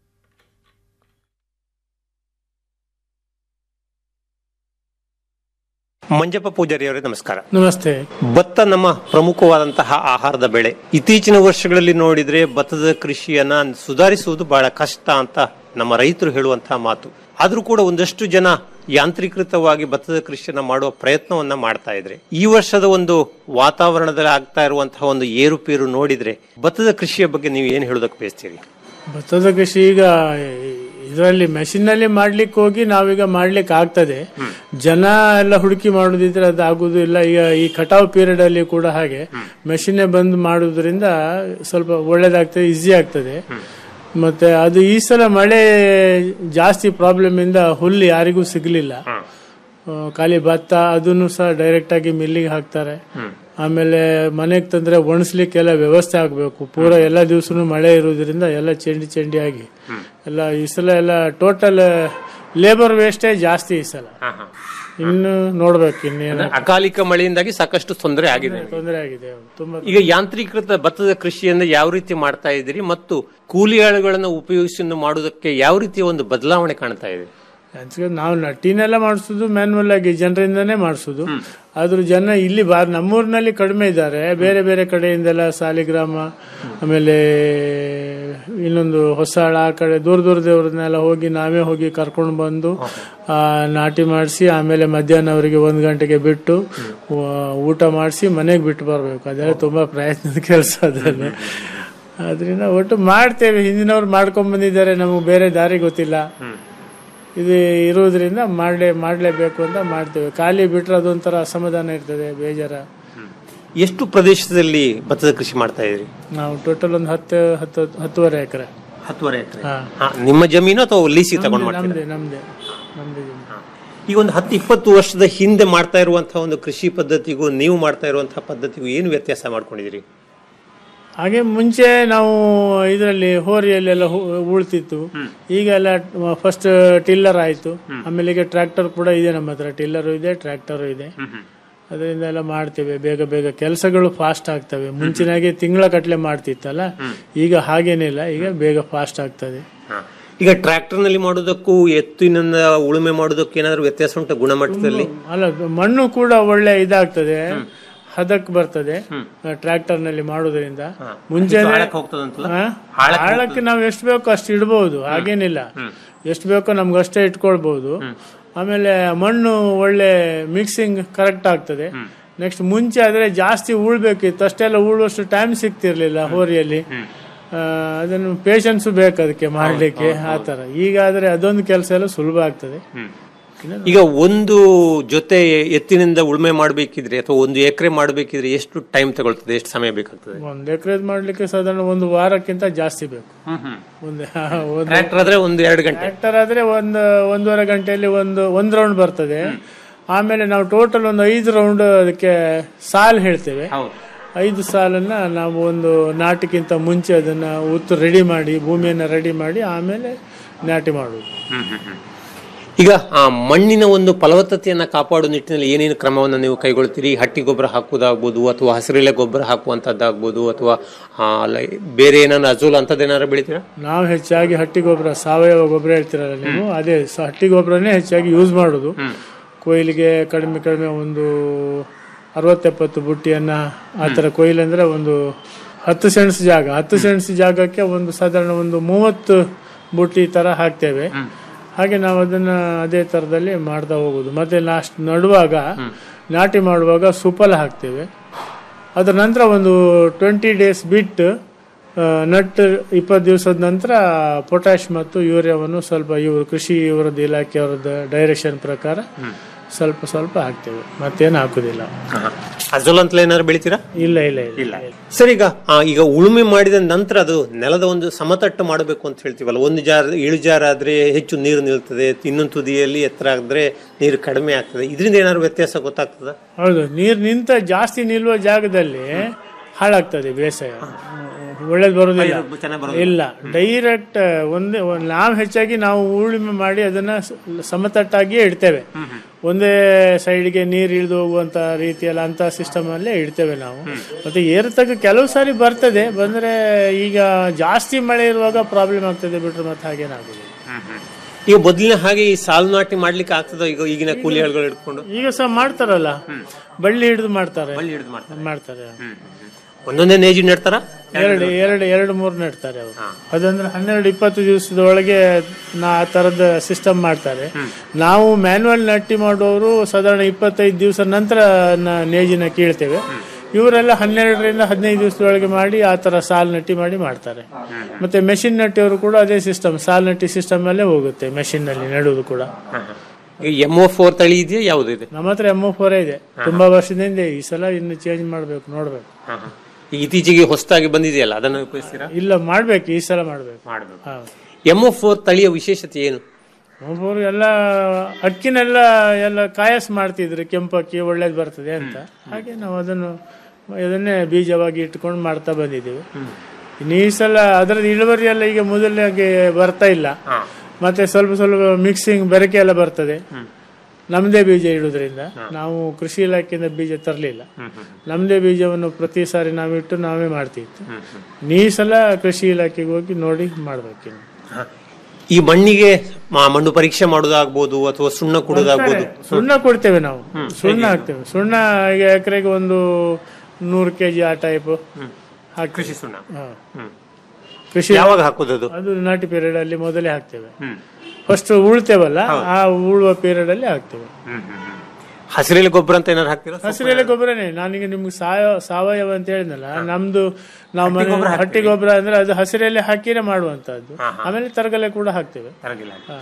ಮಂಜಪ್ಪ ಪೂಜಾರಿ ಅವರೇ ನಮಸ್ಕಾರ ನಮಸ್ತೆ ಭತ್ತ ನಮ್ಮ ಪ್ರಮುಖವಾದಂತಹ ಆಹಾರದ ಬೆಳೆ ಇತ್ತೀಚಿನ ವರ್ಷಗಳಲ್ಲಿ ನೋಡಿದ್ರೆ ಭತ್ತದ ಕೃಷಿಯನ್ನ ಸುಧಾರಿಸುವುದು ಬಹಳ ಕಷ್ಟ ಅಂತ ನಮ್ಮ ರೈತರು ಹೇಳುವಂತಹ ಮಾತು ಆದ್ರೂ ಕೂಡ ಒಂದಷ್ಟು ಜನ ಯಾಂತ್ರೀಕೃತವಾಗಿ ಭತ್ತದ ಕೃಷಿಯನ್ನ ಮಾಡುವ ಪ್ರಯತ್ನವನ್ನ ಮಾಡ್ತಾ ಇದ್ರೆ ಈ ವರ್ಷದ ಒಂದು ವಾತಾವರಣದಲ್ಲಿ ಆಗ್ತಾ ಇರುವಂತಹ ಒಂದು ಏರುಪೇರು ನೋಡಿದ್ರೆ ಭತ್ತದ ಕೃಷಿಯ ಬಗ್ಗೆ ನೀವು ಏನ್ ಹೇಳೋದಕ್ಕೆ ಬಯಸ್ತೀರಿ ಭತ್ತದ ಕೃಷಿ ಈಗ ಇದರಲ್ಲಿ ಮೆಷಿನ್ ನಲ್ಲಿ ಮಾಡ್ಲಿಕ್ಕೆ ಹೋಗಿ ನಾವೀಗ ಮಾಡ್ಲಿಕ್ಕೆ ಆಗ್ತದೆ ಜನ ಎಲ್ಲ ಹುಡುಕಿ ಮಾಡೋದಿದ್ರೆ ಅದು ಆಗುದು ಇಲ್ಲ ಈಗ ಈ ಕಟಾವ್ ಪೀರಿಯಡ್ ಅಲ್ಲಿ ಕೂಡ ಹಾಗೆ ಮೆಷಿನ್ ಬಂದ್ ಮಾಡುವುದರಿಂದ ಸ್ವಲ್ಪ ಒಳ್ಳೇದಾಗ್ತದೆ ಈಸಿ ಆಗ್ತದೆ ಮತ್ತೆ ಅದು ಈ ಸಲ ಮಳೆ ಜಾಸ್ತಿ ಪ್ರಾಬ್ಲಮ್ ಇಂದ ಹುಲ್ಲು ಯಾರಿಗೂ ಸಿಗ್ಲಿಲ್ಲ ಆ, ಖಾಲಿ ಭತ್ತ ಅದನ್ನು ಸಹ ಡೈರೆಕ್ಟ್ ಆಗಿ ಮಿಲ್ಲಿಗೆ ಹಾಕ್ತಾರೆ ಆಮೇಲೆ ಮನೆಗೆ ತಂದ್ರೆ ಒಣಸ್ಲಿಕ್ಕೆಲ್ಲ ವ್ಯವಸ್ಥೆ ಆಗ್ಬೇಕು ಪೂರ ಎಲ್ಲ ದಿವಸನು ಮಳೆ ಇರುವುದರಿಂದ ಎಲ್ಲ ಚೆಂಡಿ ಚೆಂಡಿ ಆಗಿ ಎಲ್ಲ ಈ ಸಲ ಎಲ್ಲ ಟೋಟಲ್ ಲೇಬರ್ ವೇಸ್ಟೇಜ್ ಜಾಸ್ತಿ ಈ ಸಲ ಇನ್ನು ನೋಡ್ಬೇಕು ಇನ್ನೇನು ಅಕಾಲಿಕ ಮಳೆಯಿಂದಾಗಿ ಸಾಕಷ್ಟು ತೊಂದರೆ ಆಗಿದೆ ತೊಂದರೆ ಆಗಿದೆ ತುಂಬಾ ಈಗ ಯಾಂತ್ರೀಕೃತ ಭತ್ತದ ಕೃಷಿಯನ್ನ ಯಾವ ರೀತಿ ಮಾಡ್ತಾ ಇದ್ದೀರಿ ಮತ್ತು ಕೂಲಿ ಆಳುಗಳನ್ನ ಉಪಯೋಗಿಸಿ ಮಾಡುವುದಕ್ಕೆ ಯಾವ ರೀತಿಯ ಒಂದು ಬದಲಾವಣೆ ಕಾಣ್ತಾ ಇದೆ ಹಂಚ್ಕೊಂಡು ನಾವು ನಟ್ಟಿನೆಲ್ಲ ಮಾಡಿಸೋದು ಮ್ಯಾನ್ಯಲ್ ಆಗಿ ಜನರಿಂದನೇ ಮಾಡಿಸೋದು ಆದ್ರೂ ಜನ ಇಲ್ಲಿ ಬಾ ನಮ್ಮೂರಿನಲ್ಲಿ ಕಡಿಮೆ ಇದ್ದಾರೆ ಬೇರೆ ಬೇರೆ ಕಡೆಯಿಂದೆಲ್ಲ ಸಾಲಿಗ್ರಾಮ ಆಮೇಲೆ ಇನ್ನೊಂದು ಹೊಸಾಳ ಆ ಕಡೆ ದೂರ ದೂರದವ್ರನ್ನೆಲ್ಲ ಹೋಗಿ ನಾವೇ ಹೋಗಿ ಕರ್ಕೊಂಡು ಬಂದು ಆ, ನಾಟಿ ಮಾಡಿಸಿ ಆಮೇಲೆ ಮಧ್ಯಾಹ್ನ ಅವರಿಗೆ ಒಂದು ಗಂಟೆಗೆ ಬಿಟ್ಟು ವ- ಊಟ ಮಾಡಿಸಿ ಮನೆಗೆ ಬಿಟ್ಟು ಬರಬೇಕು ಅದೆಲ್ಲ ತುಂಬಾ ಪ್ರಯತ್ನದ ಕೆಲಸ ಅದೆಲ್ಲ ಅದರಿಂದ ಒಟ್ಟು ಮಾಡ್ತೇವೆ ಹಿಂದಿನವ್ರು ಮಾಡ್ಕೊಂಡ್ ಬಂದಿದ್ದಾರೆ ನಮಗೆ ಬೇರೆ ದಾರಿ ಗೊತ್ತಿಲ್ಲ ಇದು ಇರುವುದರಿಂದ ಮಾಡಲೇ ಮಾಡಲೇಬೇಕು ಅಂತ ಮಾಡ್ತೇವೆ ಖಾಲಿ ಬಿಟ್ರೆ ಅದೊಂಥರ ಅಸಮಾಧಾನ ಇರ್ತದೆ ಬೇಜಾರ ಎಷ್ಟು ಪ್ರದೇಶದಲ್ಲಿ ಭತ್ತದ ಕೃಷಿ ಮಾಡ್ತಾ ಇದ್ರಿ ನಾವು ಟೋಟಲ್ ಒಂದು ಹತ್ತು ಹತ್ತು ಹತ್ತುವರೆ ಎಕರೆ ಹತ್ತುವರೆ ಎಕರೆ ನಿಮ್ಮ ಜಮೀನು ಅಥವಾ ಲೀಸಿಗೆ ತಗೊಂಡು ಮಾಡ್ತೀರಾ ನಮ್ದೇ ನಮ್ದೇ ನಮ್ದೇ ಜಮೀನು. ಈಗ ಒಂದು ಹತ್ತು ಇಪ್ಪತ್ತು ವರ್ಷದ ಹಿಂದೆ ಮಾಡ್ತಾ ಇರುವಂತಹ ಒಂದು ಕೃಷಿ ಪದ್ಧತಿಗೂ ನೀವು ಮಾಡ್ತಾ ಇರುವಂತಹ ಪದ್ಧತಿಗೂ ಏನು ವ್ಯತ್ಯಾಸ ಮಾಡ್ಕೊಂಡಿದ್ದೀರಿ ಹಾಗೆ ಮುಂಚೆ ನಾವು ಇದರಲ್ಲಿ ಹೋರಿಯಲ್ಲೆಲ್ಲ ಹೂ- ಉಳ್ತಿತ್ತು ಈಗ ಎಲ್ಲ ಫಸ್ಟ್ ಟಿಲ್ಲರ್ ಆಯ್ತು ಆಮೇಲೆ ಈಗ ಟ್ರ್ಯಾಕ್ಟರ್ ಕೂಡ ಇದೆ ನಮ್ಮ ಹತ್ರ ಟಿಲ್ಲರು ಇದೆ ಟ್ರ್ಯಾಕ್ಟರು ಇದೆ ಅದರಿಂದ ಎಲ್ಲ ಮಾಡ್ತೇವೆ ಬೇಗ ಬೇಗ ಕೆಲಸಗಳು ಫಾಸ್ಟ್ ಆಗ್ತವೆ ಮುಂಚಿನಾಗೆ ತಿಂಗಳ ಕಟ್ಲೆ ಮಾಡ್ತಿತ್ತಲ್ಲ ಈಗ ಹಾಗೇನಿಲ್ಲ ಈಗ ಬೇಗ ಫಾಸ್ಟ್ ಆಗ್ತದೆ ಈಗ ಟ್ರ್ಯಾಕ್ಟರ್ ನಲ್ಲಿ ಮಾಡೋದಕ್ಕೂ ಎತ್ತಿನಿಂದ ಉಳುಮೆ ಮಾಡೋದಕ್ಕೂ ಏನಾದ್ರು ವ್ಯತ್ಯಾಸ ಉಂಟು ಗುಣಮಟ್ಟದಲ್ಲಿ ಅಲ್ಲ ಮಣ್ಣು ಕೂಡ ಒಳ್ಳೆ ಇದಾಗ್ತದೆ ಹದಕ್ ಬರ್ತದೆ ಟ್ರ್ಯಾಕ್ಟರ್ ನಲ್ಲಿ ಮಾಡೋದ್ರಿಂದ ಮುಂಚೆ ಆಳಕ್ಕೆ ಹೋಗ್ತದಂತಲ್ಲ? ಆಳಕ್ಕೆ ನಾವು ಎಷ್ಟು ಬೇಕೋ ಅಷ್ಟು ಇಡಬಹುದು ಹಾಗೇನಿಲ್ಲ ಎಷ್ಟು ಬೇಕೋ ನಮ್ಗೆ ಅಷ್ಟೇ ಇಟ್ಕೊಳ್ಬಹುದು ಆಮೇಲೆ ಮಣ್ಣು ಒಳ್ಳೆ ಮಿಕ್ಸಿಂಗ್ ಕರೆಕ್ಟ್ ಆಗ್ತದೆ ನೆಕ್ಸ್ಟ್ ಮುಂಚೆ ಆದ್ರೆ ಜಾಸ್ತಿ ಉಳ್ಬೇಕಿತ್ತು ಅಷ್ಟೆಲ್ಲ ಉಳುವಷ್ಟು ಟೈಮ್ ಸಿಗ್ತಿರ್ಲಿಲ್ಲ ಹೋರಿಯಲ್ಲಿ ಆ, ಅದನ್ನು ಪೇಷನ್ಸ್ ಬೇಕು ಅದಕ್ಕೆ ಮಾಡ್ಲಿಕ್ಕೆ ಆ ತರ ಈಗ ಆದ್ರೆ ಅದೊಂದು ಕೆಲಸ ಎಲ್ಲ ಸುಲಭ ಆಗ್ತದೆ ಈಗ ಒಂದು ಜೊತೆ ಎತ್ತಿನಿಂದ ಉಳುಮೆ ಮಾಡಬೇಕಿದ್ರೆ ಅಥವಾ ಒಂದು ಎಕರೆ ಮಾಡಬೇಕಿದ್ರೆ ಎಷ್ಟು ಟೈಮ್ ತಗೊಳ್ತದೆ ಎಷ್ಟು ಸಮಯ ಬೇಕಾಗ್ತದೆ ಒಂದ್ ಎಕರೆ ಮಾಡ್ಲಿಕ್ಕೆ ಸಾಧಾರಣ ಒಂದು ವಾರಕ್ಕಿಂತ ಜಾಸ್ತಿ ಬೇಕು ಒಂದು ಒಂದು ಟ್ರ್ಯಾಕ್ಟರ್ ಆದ್ರೆ ಒಂದು ಎರಡು ಗಂಟೆ ಟ್ರ್ಯಾಕ್ಟರ್ ಆದ್ರೆ ಒಂದು ಒಂದೂವರೆ ಗಂಟೆಯಲ್ಲಿ ಒಂದು ಒಂದ್ ರೌಂಡ್ ಬರ್ತದೆ ಆಮೇಲೆ ನಾವು ಟೋಟಲ್ ಒಂದು ಐದು ರೌಂಡ್ ಅದಕ್ಕೆ ಸಾಲ್ ಹೇಳ್ತೇವೆ ಐದು ಸಾಲನ್ನ ನಾವು ಒಂದು ನಾಟಿಗಿಂತ ಮುಂಚೆ ಅದನ್ನ ಉತ್ತು ರೆಡಿ ಮಾಡಿ ಭೂಮಿಯನ್ನ ರೆಡಿ ಮಾಡಿ ಆಮೇಲೆ ನಾಟಿ ಮಾಡುವುದು ಈಗ ಆ ಮಣ್ಣಿನ ಒಂದು ಫಲವತ್ತತೆಯನ್ನ ಕಾಪಾಡುವ ನಿಟ್ಟಿನಲ್ಲಿ ಏನೇನು ಕ್ರಮವನ್ನು ನೀವು ಕೈಗೊಳ್ತೀರಿ ಹಟ್ಟಿ ಗೊಬ್ಬರ ಹಾಕುವುದಾಗ್ಬೋದು ಅಥವಾ ಹಸಿರೆಲೆ ಗೊಬ್ಬರ ಹಾಕುವಂತದ್ದಾಗ್ಬೋದು ಅಥವಾ ಆ, ಲೈ- ಬೇರೆ ಏನಾದ್ರು ಅಜೋಲ ಅಂತದ್ದೇನಾದ್ರು ಬೆಳಿತೀರಾ ನಾವು ಹೆಚ್ಚಾಗಿ ಹಟ್ಟಿ ಗೊಬ್ಬರ ಸಾವಯವ ಗೊಬ್ಬರ ಹೇಳ್ತೀರಲ್ಲ ನೀವು ಅದೇ ಸ- ಹಟ್ಟಿ ಗೊಬ್ಬರನೇ ಹೆಚ್ಚಾಗಿ ಯೂಸ್ ಮಾಡೋದು ಕೊಯ್ಲಿಗೆ ಕಡಿಮೆ ಕಡಿಮೆ ಒಂದು ಅರವತ್ತೆಪ್ಪತ್ತು ಬುಟ್ಟಿಯನ್ನ ಆ ಥರ ಕೊಯ್ಲು ಅಂದ್ರೆ ಒಂದು ಹತ್ತು ಸೆಣಸು ಜಾಗ ಹತ್ತು ಸೆಣಸು ಜಾಗಕ್ಕೆ ಒಂದು ಸಾಧಾರಣ ಒಂದು ಮೂವತ್ತು ಬುಟ್ಟಿ ತರ ಹಾಕ್ತೇವೆ ಹಾಗೆ ನಾವು ಅದನ್ನ ಅದೇ ತರದಲ್ಲಿ ಮಾಡ್ತಾ ಹೋಗುದು ಮತ್ತೆ ಲಾಸ್ಟ್ ನಡುವಾಗ ನಾಟಿ ಮಾಡುವಾಗ ಸುಫಲ ಹಾಕ್ತೇವೆ ಅದರ ನಂತರ ಒಂದು ಟ್ವೆಂಟಿ ಡೇಸ್ ಬಿಟ್ಟು ಆ, ನಟ್ ಇಪ್ಪತ್ತು ದಿವಸದ ನಂತರ ಪೊಟ್ಯಾಶ್ ಮತ್ತು ಯೂರಿಯಾವನ್ನು ಸ್ವಲ್ಪ ಇವರು ಕೃಷಿ ಇವರದ್ದು ಇಲಾಖೆಯವರದ್ದು ಡೈರೆಕ್ಷನ್ ಪ್ರಕಾರ ಸ್ವಲ್ಪ ಸ್ವಲ್ಪ ಹಾಕ್ತೇವೆ ಮತ್ತೇನು ಹಾಕುದಿಲ್ಲ ಅಜೋಲ ಅಂತಲೇ ಏನಾದ್ರು ಬೆಳಿತೀರಾ ಇಲ್ಲ ಇಲ್ಲ ಇಲ್ಲ ಸರ್ ಈಗ ಆ, ಈಗ ಉಳುಮೆ ಮಾಡಿದ ನಂತರ ಅದು ನೆಲದ ಒಂದು ಸಮತಟ್ಟು ಮಾಡಬೇಕು ಅಂತ ಹೇಳ್ತೀವಲ್ಲ ಒಂದು ಜಾರ ಇಳಿಜಾರ ಆದ್ರೆ ಹೆಚ್ಚು ನೀರು ನಿಲ್ತದೆ ಇನ್ನೊಂದು ತುದಿಯಲ್ಲಿ ಎತ್ತರ ಆದ್ರೆ ನೀರು ಕಡಿಮೆ ಆಗ್ತದೆ ಇದರಿಂದ ಏನಾದ್ರು ವ್ಯತ್ಯಾಸ ಗೊತ್ತಾಗ್ತದ ಹೌದು ನೀರು ನಿಂತ ಜಾಸ್ತಿ ನಿಲ್ಲುವ ಜಾಗದಲ್ಲಿ ಹಾಳಾಗ್ತದೆ ಬೇಸಾಯ ಒಳ್ಳೇದು ಬರೋದಿಲ್ಲ ಇಲ್ಲ ಡೈರೆಕ್ಟ್ ಒಂದೇ ಒಂದ್- ನಾವು ಹೆಚ್ಚಾಗಿ ನಾವು ಉಳುಮೆ ಮಾಡಿ ಅದನ್ನ ಸ- ಸಮತಟ್ಟಾಗಿಯೇ ಇಡ್ತೇವೆ ಒಂದೇ ಸೈಡ್ಗೆ ನೀರು ಇಳಿದು ಹೋಗುವಂತ ರೀತಿಯಲ್ಲ ಅಂತ ಸಿಸ್ಟಮ್ ಅಲ್ಲೇ ಇಡ್ತೇವೆ ನಾವು ಮತ್ತೆ ಏರ್ತಕ್ಕ ಕೆಲವು ಸಾರಿ ಬರ್ತದೆ ಬಂದ್ರೆ ಈಗ ಜಾಸ್ತಿ ಮಳೆ ಇರುವಾಗ ಪ್ರಾಬ್ಲಮ್ ಆಗ್ತದೆ ಬಿಟ್ರೆ ಮತ್ತೆ ಹಾಗೇನಾಗುದಿಲ್ಲ ಈಗ ಮೊದಲಿನ ಹಾಗೆ ಈ ಸಾಲು ನಾಟಿ ಮಾಡ್ಲಿಕ್ಕೆ ಆಗ್ತದ ಈಗ ಈಗಿನ ಕೂಲಿ ಆಳುಗಳು ಹಿಡ್ಕೊಂಡು ಈಗ ಸಹ ಮಾಡ್ತಾರಲ್ಲ ಬಳ್ಳಿ ಹಿಡಿದು ಮಾಡ್ತಾರೆ ಬಳ್ಳಿ ಹಿಡಿದು ಮಾಡ್ತಾರೆ ಮಾಡ್ತಾರೆ ಒಂದೊಂದೇ ನೇಜಿ ನೆಡ್ತಾರ ಎರಡು ಎರಡು ಎರಡು ಮೂರು ನೆಡ್ತಾರೆ ಅವರು ಅದಂದ್ರೆ ಹನ್ನೆರಡು ಇಪ್ಪತ್ತು ದಿವಸದ ಒಳಗೆ ನಾ ಆ ತರದ ಸಿಸ್ಟಮ್ ಮಾಡ್ತಾರೆ ನಾವು ಮ್ಯಾನ್ಯುವಲ್ ನಟ್ಟಿ ಮಾಡುವವರು ಸಾಧಾರಣ ಇಪ್ಪತ್ತೈದು ದಿವಸ ನಂತರ ನ- ನೇಜಿನ ಕೀಳ್ತೇವೆ ಇವರೆಲ್ಲ ಹನ್ನೆರಡರಿಂದ ಹದಿನೈದು ದಿವಸದೊಳಗೆ ಮಾಡಿ ಆ ತರ ಸಾಲ್ ನಟ್ಟಿ ಮಾಡಿ ಮಾಡ್ತಾರೆ ಮತ್ತೆ ಮೆಷಿನ್ ನಟ್ಟಿಯವರು ಕೂಡ ಅದೇ ಸಿಸ್ಟಮ್ ಸಾಲ್ ನಟ್ಟಿ ಸಿಸ್ಟಮ್ ಅಲ್ಲೇ ಹೋಗುತ್ತೆ ಮೆಷಿನ್ ನಲ್ಲಿ ನೆಡುವುದು ಕೂಡ ಎಂ ಓ ಫೋರ್ ತಳಿ ಇದೆಯಾ ಯಾವ್ದು ಇದೆ ನಮ್ಮ ಹತ್ರ ಎಮ್ ಫೋರೇ ಇದೆ ತುಂಬಾ ವರ್ಷದಿಂದ ಈ ಸಲ ಇನ್ನು ಚೇಂಜ್ ಮಾಡ್ಬೇಕು ನೋಡ್ಬೇಕು ಈಗ ಇತ್ತೀಚೆಗೆ ಹೊಸದಾಗಿ ಬಂದಿದೆಯಲ್ಲ ಅದನ್ನು ಉಪಯೋಗಿಸ್ತೀರಾ ಇಲ್ಲ ಮಾಡ್ಬೇಕು ಈ ಸಲ ಮಾಡ್ಬೇಕು ಮಾಡ್ಬೇಕು ಹೌದು ಎಂ ಓ ಫೋರ್ ತಳಿಯ ವಿಶೇಷತೆ ಏನು ಒಬ್ಬರು ಎಲ್ಲ ಅಕ್ಕಿನೆಲ್ಲ ಎಲ್ಲ ಕಾಯಸ್ ಮಾಡ್ತಿದ್ರು ಕೆಂಪು ಅಕ್ಕಿ ಒಳ್ಳೇದು ಬರ್ತದೆ ಅಂತ ಹಾಗೆ ನಾವು ಅದನ್ನು ಅದನ್ನೇ ಬೀಜವಾಗಿ ಇಟ್ಕೊಂಡು ಮಾಡ್ತಾ ಬಂದಿದ್ದೀವಿ ಇನ್ನು ಈ ಸಲ ಅದರದ್ದು ಇಳುವರಿ ಎಲ್ಲ ಈಗ ಮೊದಲಾಗೆ ಬರ್ತಾ ಇಲ್ಲ ಮತ್ತೆ ಸ್ವಲ್ಪ ಸ್ವಲ್ಪ ಮಿಕ್ಸಿಂಗ್ ಬೆರಕೆ ಎಲ್ಲ ಬರ್ತದೆ ನಮ್ದೇ ಬೀಜ ಇಡುವುದರಿಂದ ನಾವು ಕೃಷಿ ಇಲಾಖೆಯಿಂದ ಬೀಜ ತರಲಿಲ್ಲ ನಮ್ದೇ ಬೀಜವನ್ನು ಪ್ರತಿ ಸಾರಿ ನಾವಿಟ್ಟು ನಾವೇ ಮಾಡ್ತಿತ್ತು ಇನ್ನು ಈ ಸಲ ಕೃಷಿ ಇಲಾಖೆಗೆ ಹೋಗಿ ನೋಡಿ ಮಾಡ್ಬೇಕಿನ್ನು ಈ ಮಣ್ಣಿಗೆ ಮ- ಮಣ್ಣು ಪರೀಕ್ಷೆ ಮಾಡೋದಾಗ್ಬೋದು ಅಥವಾ ಸುಣ್ಣ ಕೊಡೋದಾಗ್ಬೋದು ಸುಣ್ಣ ಕೊಡ್ತೇವೆ ನಾವು ಸುಣ್ಣ ಹಾಕ್ತೇವೆ ಸುಣ್ಣ ಈಗ ಎಕರೆಗೆ ಒಂದು ನೂರು ಕೆಜಿ ಆ ಟೈಪ್ ಕೃಷಿ ಸುಣ್ಣ ಕೃಷಿ ಯಾವಾಗ ಹಾಕೋದು ಅದು ಅದು ನಾಟಿ ಪೀರಿಯಡ್ ಅಲ್ಲಿ ಮೊದಲೇ ಹಾಕ್ತೇವೆ ಫಸ್ಟ್ ಉಳ್ತೇವಲ್ಲ ಆ ಉಳುವ ಪೀರಿಯಡ್ ಅಲ್ಲಿ ಹಾಕ್ತೇವೆ ಹಸಿರೆಲೆ ಗೊಬ್ಬರ ಅಂತ ಏನಾರು ಹಾಕ್ತೀರಾ ಹಸಿರೆಲೆ ಗೊಬ್ಬರನೇ ನಾನೀಗ ನಿಮ್ಗೆ ಸಾವಯವ ಸಾವಯವ ಅಂತ ಹೇಳಿದ್ನಲ್ಲ ನಮ್ದು ನಾವು ಮನೆ ಗೊಬ್ಬರ ಹಟ್ಟಿ ಗೊಬ್ಬರ ಅಂದ್ರೆ ಅದು ಹಸಿರೆಲೆ ಹಾಕಿನೇ ಮಾಡುವಂತದ್ದು ಆಮೇಲೆ ತರಗಲೆ ಕೂಡ ಹಾಕ್ತೇವೆ ಹಾ.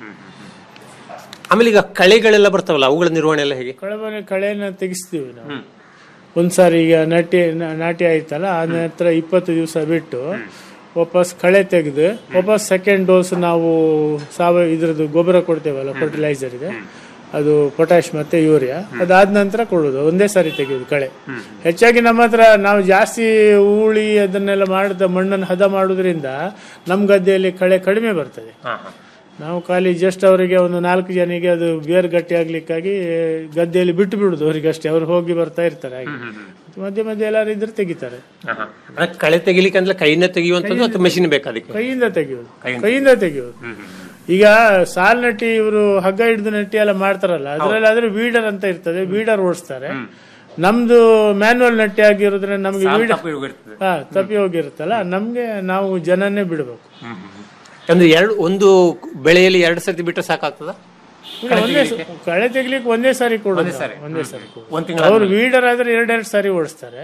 ಆಮೇಲೆ ಈಗ ಕಳೆಗಳೆಲ್ಲ ಬರ್ತಾವಲ್ಲ ಅವುಗಳ ನಿರ್ವಹಣೆ ಎಲ್ಲ ಹೇಗೆ ಕಳೆಬನೆ ಕಳೆನ ತೆಗಿಸ್ತೀವಿ ನಾವು ಒಂದ್ಸಾರಿ ಈಗ ನಾಟಿ ನ- ನಾಟಿ ಆಯ್ತಲ್ಲ ಆ ನಂತರ ಇಪ್ಪತ್ತು ದಿವಸ ಬಿಟ್ಟು ವಾಪಸ್ ಕಳೆ ತೆಗೆದು ವಾಪಸ್ ಸೆಕೆಂಡ್ ಡೋಸ್ ನಾವು ಸಾವಯವ ಇದ್ರದ್ದು ಗೊಬ್ಬರ ಕೊಡ್ತೇವಲ್ಲ ಫರ್ಟಿಲೈಸರ್ ಇದೆ ಅದು ಪೊಟ್ಯಾಶ್ ಮತ್ತೆ ಯೂರಿಯಾ ಅದಾದ ನಂತರ ಕೊಡೋದು ಒಂದೇ ಸಾರಿ ತೆಗೆಯೋದು ಕಳೆ ಹೆಚ್ಚಾಗಿ ನಮ್ಮ ಹತ್ರ ನಾವು ಜಾಸ್ತಿ ಹೂಳಿ ಅದನ್ನೆಲ್ಲ ಮಾಡಿದ ಮಣ್ಣನ್ನು ಹದ ಮಾಡೋದ್ರಿಂದ ನಮ್ಮ ಗದ್ದೆಯಲ್ಲಿ ಕಳೆ ಕಡಿಮೆ ಬರ್ತದೆ ನಾವು ಖಾಲಿ ಜಸ್ಟ್ ಅವರಿಗೆ ಒಂದು ನಾಲ್ಕು ಜನಿಗೆ ಅದು ಬೇರ್ ಗಟ್ಟಿ ಆಗ್ಲಿಕ್ಕಾಗಿ ಗದ್ದೆಯಲ್ಲಿ ಬಿಟ್ಟು ಬಿಡುದು ಅವರಿಗೆ ಅಷ್ಟೇ ಅವ್ರು ಹೋಗಿ ಬರ್ತಾ ಇರ್ತಾರೆ ಹಾಗೆ ಮಧ್ಯೆ ಮಧ್ಯೆ ಎಲ್ಲಾರು ಇದ್ರೆ ತೆಗಿತಾರೆ ಅಂದ್ರೆ ಕಳೆ ತೆಗಿಲಿಕ್ಕೆ ಅಂದ್ರೆ ಕೈಯಿಂದ ತೆಗೆಯುವಂತದ್ದು ಅಥವಾ ಮೆಷಿನ್ ಬೇಕು ಅದಕ್ಕೆ ಕೈಯಿಂದ ತೆಗೆಯೋದು ಕೈಯಿಂದ ತೆಗೆಯೋದು ಈಗ ಸಾಲ್ ನಟ್ಟಿ ಇವರು ಹಗ್ಗ ಹಿಡಿದು ನಟ್ಟಿ ಎಲ್ಲ ಮಾಡ್ತಾರಲ್ಲ ಅದ್ರಲ್ಲಿ ಆದ್ರೆ ವೀಡರ್ ಅಂತ ಇರ್ತದೆ ವೀಡರ್ ಓಡಿಸ್ತಾರೆ ನಮ್ದು ಮ್ಯಾನುವಲ್ ನಟ್ಟಿ ಆಗಿರೋದ್ರಿಂದ ನಮ್ಗೆ ವೀಡರ್ ಹಾ ತಪ್ಪಿ ಹೋಗಿರುತ್ತಲ್ಲ ನಮ್ಗೆ ನಾವು ಜನನೇ ಬಿಡಬೇಕು ಅಂದ್ರೆ ಎರಡು ಒಂದು ಬೆಳೆಯಲ್ಲಿ ಎರಡು ಸರ್ತಿ ಬಿಟ್ಟರೆ ಸಾಕಾಗ್ತದ ಇಲ್ಲ, ಒಂದೇ ಸ- ಕಳೆ ತೆಗಿಲಿಕ್ಕೆ ಒಂದೇ ಸಾರಿ ಕೊಡೋದು ಒಂದೇ ಸಾರಿ? ನಾವು, ಒಂದೇ ಸಾರಿ ಕೊಡೋದು. ಒಂದ್ ತಿಂಗಳ ಅವ್ರು ವೀಡರ್ ಆದ್ರೆ ಎರಡೆರಡು ಸಾರಿ ಓಡಿಸ್ತಾರೆ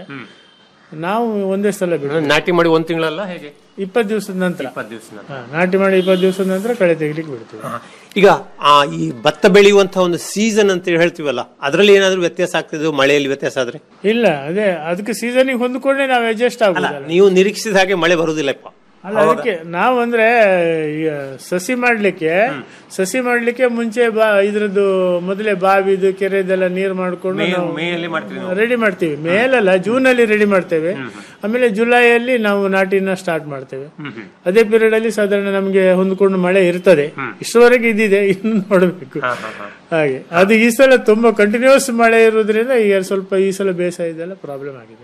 ನಾವು ಒಂದೇ ಸಲ ಬಿಡೋದು ನಾಟಿ ಮಾಡಿ ಒಂದ್ ತಿಂಗಳಲ್ಲ ಹೇಗೆ ಇಪ್ಪತ್ತು ದಿವಸದ ನಂತರ ಇಪ್ಪತ್ತು ದಿವಸ ಹಾ, ನಾಟಿ ಮಾಡಿ ಇಪ್ಪತ್ತು ದಿವಸದ ನಂತರ ಕಳೆ ತೆಗಿಲಿಕ್ಕೆ ಬಿಡ್ತೀವಿ ಈಗ ಆ ಈ ಭತ್ತ ಬೆಳೆಯುವಂತಹ ಒಂದು ಸೀಸನ್ ಅಂತ ಹೇಳ್ತೀವಲ್ಲ ಅದರಲ್ಲಿ ಏನಾದ್ರೂ ವ್ಯತ್ಯಾಸ ಆಗ್ತದೆ ಮಳೆಯಲ್ಲಿ ವ್ಯತ್ಯಾಸ ಆದ್ರೆ ಇಲ್ಲ ಅದೇ ಅದಕ್ಕೆ ಸೀಸನಿಗೆ ಹೊಂದ್ಕೊಂಡೆ ನಾವು ಅಡ್ಜಸ್ಟ್ ಆಗುದಲ್ಲ ನೀವು ನಿರೀಕ್ಷಿಸಿದ ಹಾಗೆ ಮಳೆ ಬರುವುದಿಲ್ಲಪ್ಪ ಅಲ್ಲ ಅದಕ್ಕೆ ನಾವು ಅಂದ್ರೆ ಈಗ ಸಸಿ ಮಾಡ್ಲಿಕ್ಕೆ ಸಸಿ ಮಾಡ್ಲಿಕ್ಕೆ ಮುಂಚೆ ಬಾ ಇದ್ರದ್ದು ಮೊದಲೇ ಬಾವಿದು ಕೆರೆದೆಲ್ಲ ನೀರು ಮಾಡ್ಕೊಂಡು ನಾವು ಮೇಯಲ್ಲಿ ಮಾಡ್ತೀವಿ ರೆಡಿ ಮಾಡ್ತೀವಿ ಮೇಲಲ್ಲ ಜೂನ್ ಅಲ್ಲಿ ರೆಡಿ ಮಾಡ್ತೇವೆ ಆಮೇಲೆ ಜುಲೈಯಲ್ಲಿ ನಾವು ನಾಟಿನ ಸ್ಟಾರ್ಟ್ ಮಾಡ್ತೇವೆ ಅದೇ ಪೀರಿಯಡ್ ಅಲ್ಲಿ ಸಾಧಾರಣ ನಮ್ಗೆ ಹೊಂದ್ಕೊಂಡು ಮಳೆ ಇರ್ತದೆ ಇಷ್ಟವರೆಗೆ ಇದಿದೆ ಇನ್ನು ನೋಡಬೇಕು ಹಾಗೆ ಅದು ಈ ಸಲ ತುಂಬಾ ಕಂಟಿನ್ಯೂಸ್ ಮಳೆ ಇರೋದ್ರಿಂದ ಈಗ ಸ್ವಲ್ಪ ಈ ಸಲ ಬೇಸಾಯದೆಲ್ಲ ಪ್ರಾಬ್ಲಮ್ ಆಗಿದೆ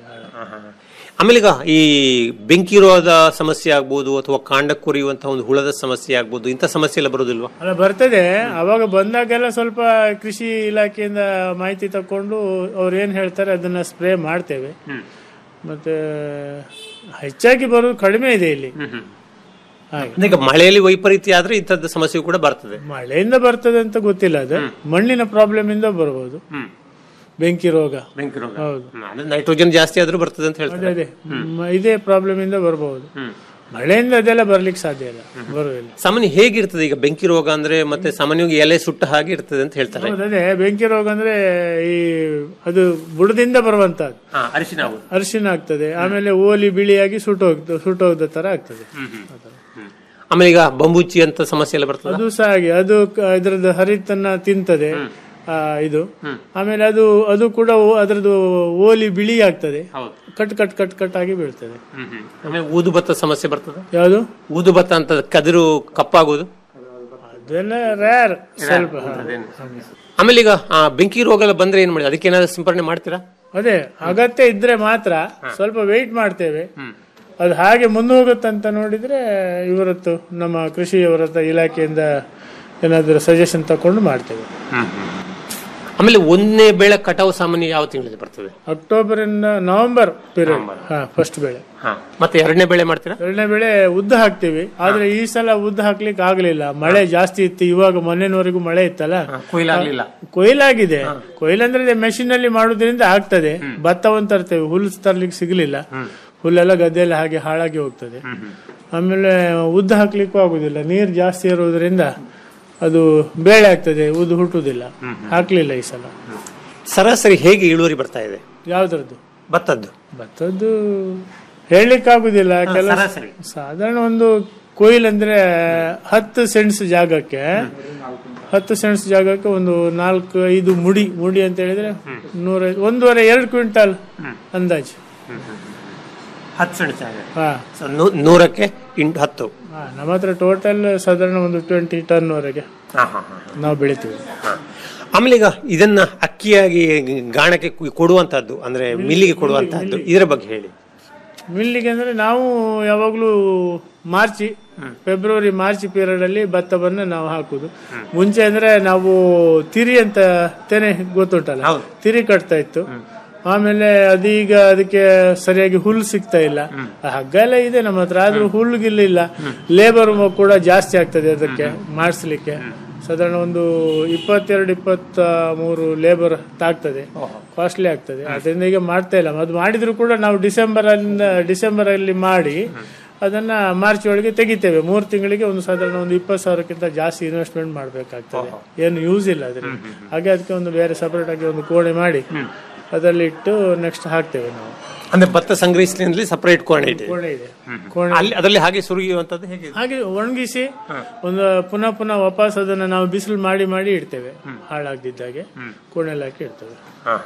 ಆಮೇಲೆ ಈಗ ಈ ಬೆಂಕಿ ರೋಗದ ಸಮಸ್ಯೆ ಆಗ್ಬೋದು ಅಥವಾ ಕಾಂಡ ಕೊರಿಯುವಂತಹ ಒಂದು ಹುಳದ ಸಮಸ್ಯೆ ಆಗ್ಬೋದು ಇಂಥ ಸಮಸ್ಯೆ ಎಲ್ಲ ಬರೋದಿಲ್ವಾ ಅಲ್ಲ ಬರ್ತದೆ ಅವಾಗ ಬಂದಾಗೆಲ್ಲ ಸ್ವಲ್ಪ ಕೃಷಿ ಇಲಾಖೆಯಿಂದ ಮಾಹಿತಿ ತಕೊಂಡು ಅವ್ರು ಏನ್ ಹೇಳ್ತಾರೆ ಅದನ್ನ ಸ್ಪ್ರೇ ಮಾಡ್ತೇವೆ ಮತ್ತೆ ಹೆಚ್ಚಾಗಿ ಬರೋದು ಕಡಿಮೆ ಇದೆ ಇಲ್ಲಿ ಹಾಗೆ ಈಗ ಮಳೆಯಲ್ಲಿ ವೈಪರೀತ್ಯ ಆದ್ರೆ ಇಂಥದ್ದು ಸಮಸ್ಯೆ ಕೂಡ ಬರ್ತದೆ ಮಳೆಯಿಂದ ಬರ್ತದೆ ಅಂತ ಗೊತ್ತಿಲ್ಲ ಅದು ಮಣ್ಣಿನ ಪ್ರಾಬ್ಲಮ್ ಇಂದ ಬರಬಹುದು ಬೆಂಕಿ ರೋಗ ಬೆಂಕಿ ರೋಗ ಹೌದು ಅಂದ್ರೆ ನೈಟ್ರೋಜನ್ ಜಾಸ್ತಿ ಆದ್ರೂ ಬರ್ತದೆ ಅಂತ ಅದೇ ಹೇಳ್ತಾರೆ ಅದೇ ಮ- ಇದೇ ಪ್ರಾಬ್ಲಮ್ ಇಂದ ಬರಬಹುದು ಮಳೆಯಿಂದ ಅದೆಲ್ಲ ಬರ್ಲಿಕ್ಕೆ ಸಾಧ್ಯ ಇಲ್ಲ ಬರುವುದಿಲ್ಲ ಸಾಮಾನ್ಯ ಹೇಗಿರ್ತದೆ ಈಗ ಬೆಂಕಿ ರೋಗ ಅಂದ್ರೆ ಮತ್ತೆ ಸಾಮಾನ್ಯವಾಗಿ ಎಲೆ ಸುಟ್ಟ ಹಾಗೆ ಇರ್ತದೆ ಅಂತ ಹೇಳ್ತಾರೆ ಹೌದು, ಅದೇ ಬೆಂಕಿ ರೋಗ ಅಂದ್ರೆ ಈ ಅದು ಬುಡದಿಂದ ಬರುವಂತದ್ದು ಹಾ, ಅರಿಶಿನ ಆಗುದು. ಅರಿಶಿನ ಆಗ್ತದೆ ಆಮೇಲೆ ಓಲಿ ಬಿಳಿಯಾಗಿ ಸುಟ್ಟೋಗ್ತ ಸುಟ್ಟೋಗದ ತರ ಆಗ್ತದೆ ಆಮೇಲೆ ಈಗ ಬಂಬುಚ್ಚಿ ಅಂತ ಸಮಸ್ಯೆ ಎಲ್ಲ ಬರ್ತದೆ ಅದು ಸಹ ಹಾಗೆ ಅದು ಕ- ಇದ್ರದ್ದು ಹರಿತನ್ನ ತಿಂತದೆ ಆ, ಇದು ಆಮೇಲೆ ಅದು ಅದು ಕೂಡ ಓ- ಅದ್ರದ್ದು ಓಲಿ ಬಿಳಿ ಆಗ್ತದೆ ಕಟ್ ಕಟ್ ಕಟ್ ಕಟ್ ಆಗಿ ಬೀಳ್ತದೆ ಆಮೇಲೆ ಊದು ಭತ್ತ ಸಮಸ್ಯೆ ಬರ್ತದೆ ಯಾವುದು ಊದು ಭತ್ತ ಅಂತ ಕದಿರು ಕಪ್ಪಾಗೋದು ಅದೆಲ್ಲ ರೇರ್ ಸ್ವಲ್ಪ ಹಾ. ಆಮೇಲೆ ಈಗ ಆ, ಬೆಂಕಿ ರೋಗ ಎಲ್ಲ ಬಂದ್ರೆ ಏನ್ ಮಾಡಿ ಅದಕ್ಕೆ ಏನಾದ್ರು ಸಿಂಪರಣೆ ಮಾಡ್ತೀರಾ ಅದೇ ಅಗತ್ಯ ಇದ್ರೆ ಮಾತ್ರ ಸ್ವಲ್ಪ ವೆಯ್ಟ್ ಮಾಡ್ತೇವೆ ಅದು ಹಾಗೆ ಮುಂದೆ ಹೋಗುತ್ತಂತ ನೋಡಿದ್ರೆ ಇವರತ್ತು ನಮ್ಮ ಕೃಷಿಯವರ ಇಲಾಖೆಯಿಂದ ಏನಾದರೂ ಸಜೆಷನ್ ತಕೊಂಡು ಮಾಡ್ತೇವೆ ಆಮೇಲೆ ಒಂದನೇ ಬೆಳೆ ಕಟಾವು ಸಾಮಾನ್ಯ ಯಾವ ತಿಂಗಳಲ್ಲಿ ಬರ್ತದೆ ಅಕ್ಟೋಬರ್ ಇಂದ ನವೆಂಬರ್ ಪೀರಿಯಡ್ ಹಾ ಫಸ್ಟ್ ಬೆಳೆ ಮತ್ತೆ ಎರಡನೇ ಬೆಳೆ ಮಾಡ್ತೀರಾ ಎರಡನೇ ಬೆಳೆ ಉದ್ದ ಹಾಕ್ತಿವಿ ಆದ್ರೆ ಈ ಸಲ ಉದ್ದ ಹಾಕ್ಲಿಕ್ಕೆ ಆಗ್ಲಿಲ್ಲ ಮಳೆ ಜಾಸ್ತಿ ಇತ್ತು ಇವಾಗ ಮೊನ್ನೆನವರೆಗೂ ಮಳೆ ಇತ್ತಲ್ಲ ಕೊಯ್ಲಾಗ್ಲಿಲ್ಲ ಕೊಯ್ಲಾಗಿದೆ ಕೊಯ್ಲಂದ್ರೆ ಮೆಷಿನ್ ಅಲ್ಲಿ ಮಾಡೋದ್ರಿಂದ ಆಗ್ತದೆ ಭತ್ತವನ್ನು ತರ್ತೇವೆ ಹುಲ್ಲು ತರ್ಲಿಕ್ಕೆ ಸಿಗ್ಲಿಲ್ಲ ಹುಲ್ಲೆಲ್ಲ ಗದ್ದೆಯಲ್ಲಿ ಹಾಗೆ ಹಾಳಾಗಿ ಹೋಗ್ತದೆ ಆಮೇಲೆ ಉದ್ದ ಹಾಕ್ಲಿಕ್ಕೂ ಆಗುದಿಲ್ಲ ನೀರು ಜಾಸ್ತಿ ಇರುವುದರಿಂದ ಅದು ಬೇಳೆ ಆಗ್ತದೆ ಉದ್ದು ಹುಟ್ಟುವುದಿಲ್ಲ ಹಾಕ್ಲಿಲ್ಲ ಈ ಸಲ ಸರಾಸರಿ ಹೇಗೆ ಇಳುವರಿ ಬರ್ತಾ ಇದೆ ಯಾವ್ದ್ರದ್ದು ಭತ್ತದ್ದು ಭತ್ತದ್ದು ಹೇಳಲಿಕ್ಕೆ ಆಗುದಿಲ್ಲ ಕೆಲವು ಸರಾಸರಿ. ಸಾಧಾರಣ ಒಂದು ಕೊಯ್ಲ್ ಅಂದ್ರೆ ಹತ್ತು ಸೆಂಟ್ಸ್ ಜಾಗಕ್ಕೆ ಹತ್ತು ಸೆಂಟ್ಸ್ ಜಾಗಕ್ಕೆ ಒಂದು ನಾಲ್ಕು ಐದು ಮುಡಿ ಮುಡಿ ಅಂತ ಹೇಳಿದ್ರೆ ನೂರ ಒಂದೂವರೆ ಎರಡು ಕ್ವಿಂಟಲ್ ಅಂದಾಜು ಹತ್ತು ಸೆಣಸ ಹಾ ನೂರಕ್ಕೆ ಇಂಟು ಹತ್ತು ಹಾ, ನಮ್ಮ ಹತ್ರ ಟೋಟಲ್ ಸಾಧಾರಣ ಒಂದು ಟ್ವೆಂಟಿ ಟನ್ ವರೆಗೆ ಹಾ, ಹಾ, ಹಾ. ನಾವು ಬೆಳಿತೀವಿ ಆಮೇಲೆ ಈಗ ಇದನ್ನ ಅಕ್ಕಿಯಾಗಿ ಗಾಣಕ್ಕೆ ಕು- ಕೊಡುವಂತಹದ್ದು ಅಂದ್ರೆ ಮಿಲ್ಲಿಗೆ ಕೊಡುವಂತಹದ್ದು ಇದರ ಬಗ್ಗೆ ಹೇಳಿ ಮಿಲ್ಲಿಗೆ ಅಂದ್ರೆ ನಾವು ಯಾವಾಗ್ಲೂ ಮಾರ್ಚಿ ಫೆಬ್ರವರಿ ಮಾರ್ಚ್ ಪೀರಿಯಡ್ ಅಲ್ಲಿ ಭತ್ತವನ್ನ ನಾವು ಹಾಕುದು ಮುಂಚೆ ಅಂದ್ರೆ ನಾವು ತಿರಿ ಅಂತ ತೆನೆ ಗೊತ್ತುಂಟಲ್ಲ ತಿರಿ ಕಟ್ತಾ ಇತ್ತು ಆಮೇಲೆ ಅದೀಗ ಅದಕ್ಕೆ ಸರಿಯಾಗಿ ಹುಲ್ಲು ಸಿಗ್ತಾ ಇಲ್ಲ ಆ ಹಗ್ಗ ಎಲ್ಲ ಇದೆ ನಮ್ಮ ಹತ್ರ ಆದ್ರೂ ಹುಲ್ಲು ಗಿಲ್ಲಿಲ್ಲ ಲೇಬರ್ ಕೂಡ ಜಾಸ್ತಿ ಆಗ್ತದೆ ಅದಕ್ಕೆ ಮಾಡಿಸ್ಲಿಕ್ಕೆ ಸಾಧಾರಣ ಒಂದು ಇಪ್ಪತ್ತೆರಡು ಇಪ್ಪತ್ತ ಮೂರು ಲೇಬರ್ ತಾಗ್ತದೆ ಕಾಸ್ಟ್ಲಿ ಆಗ್ತದೆ ಅದರಿಂದ ಈಗ ಮಾಡ್ತಾ ಇಲ್ಲ ಅದು ಮಾಡಿದ್ರು ಕೂಡ ನಾವು ಡಿಸೆಂಬರ್ ಅಲ್ಲಿಂದ ಡಿಸೆಂಬರ್ ಅಲ್ಲಿ ಮಾಡಿ ಅದನ್ನ ಮಾರ್ಚ್ ಒಳಗೆ ತೆಗಿತೇವೆ ಮೂರು ತಿಂಗಳಿಗೆ ಒಂದು ಸಾಧಾರಣ ಒಂದು ಇಪ್ಪತ್ತು ಸಾವಿರಕ್ಕಿಂತ ಜಾಸ್ತಿ ಇನ್ವೆಸ್ಟ್ಮೆಂಟ್ ಮಾಡಬೇಕಾಗ್ತದೆ ಏನು ಯೂಸ್ ಇಲ್ಲ ಅದರಿಂದ ಹಾಗೆ ಅದಕ್ಕೆ ಒಂದು ಬೇರೆ ಸಪರೇಟ್ ಆಗಿ ಒಂದು ಕೋಣೆ ಮಾಡಿ ಅದರಲ್ಲಿ ಇಟ್ಟು ನೆಕ್ಸ್ಟ್ ಹಾಕ್ತೇವೆ ನಾವು ಅಂದ್ರೆ ಭತ್ತ ಸಂಗ್ರಹಿಸಲಿ ಸಪರೇಟ್ ಕೋಣೆ ಇದೆ ಕೋಣೆ ಇದೆ ಕೋಣೆ ಅಲ್ಲಿ ಅದರಲ್ಲಿ ಹಾಗೆ ಸುರಿಯುವಂತದ್ದು ಹೇಗೆ ಹಾಗೆ ಒಣಗಿಸಿ ಒಂದು ಪುನಃ ಪುನಃ ವಾಪಸ್ ಅದನ್ನ ನಾವು ಬಿಸಿಲು ಮಾಡಿ ಮಾಡಿ ಇಡ್ತೇವೆ ಹಾಳಾಗ್ದಿದ್ದಾಗೆ ಕೋಣೆಲ್ಲ ಹಾಕಿ ಇಡ್ತೇವೆ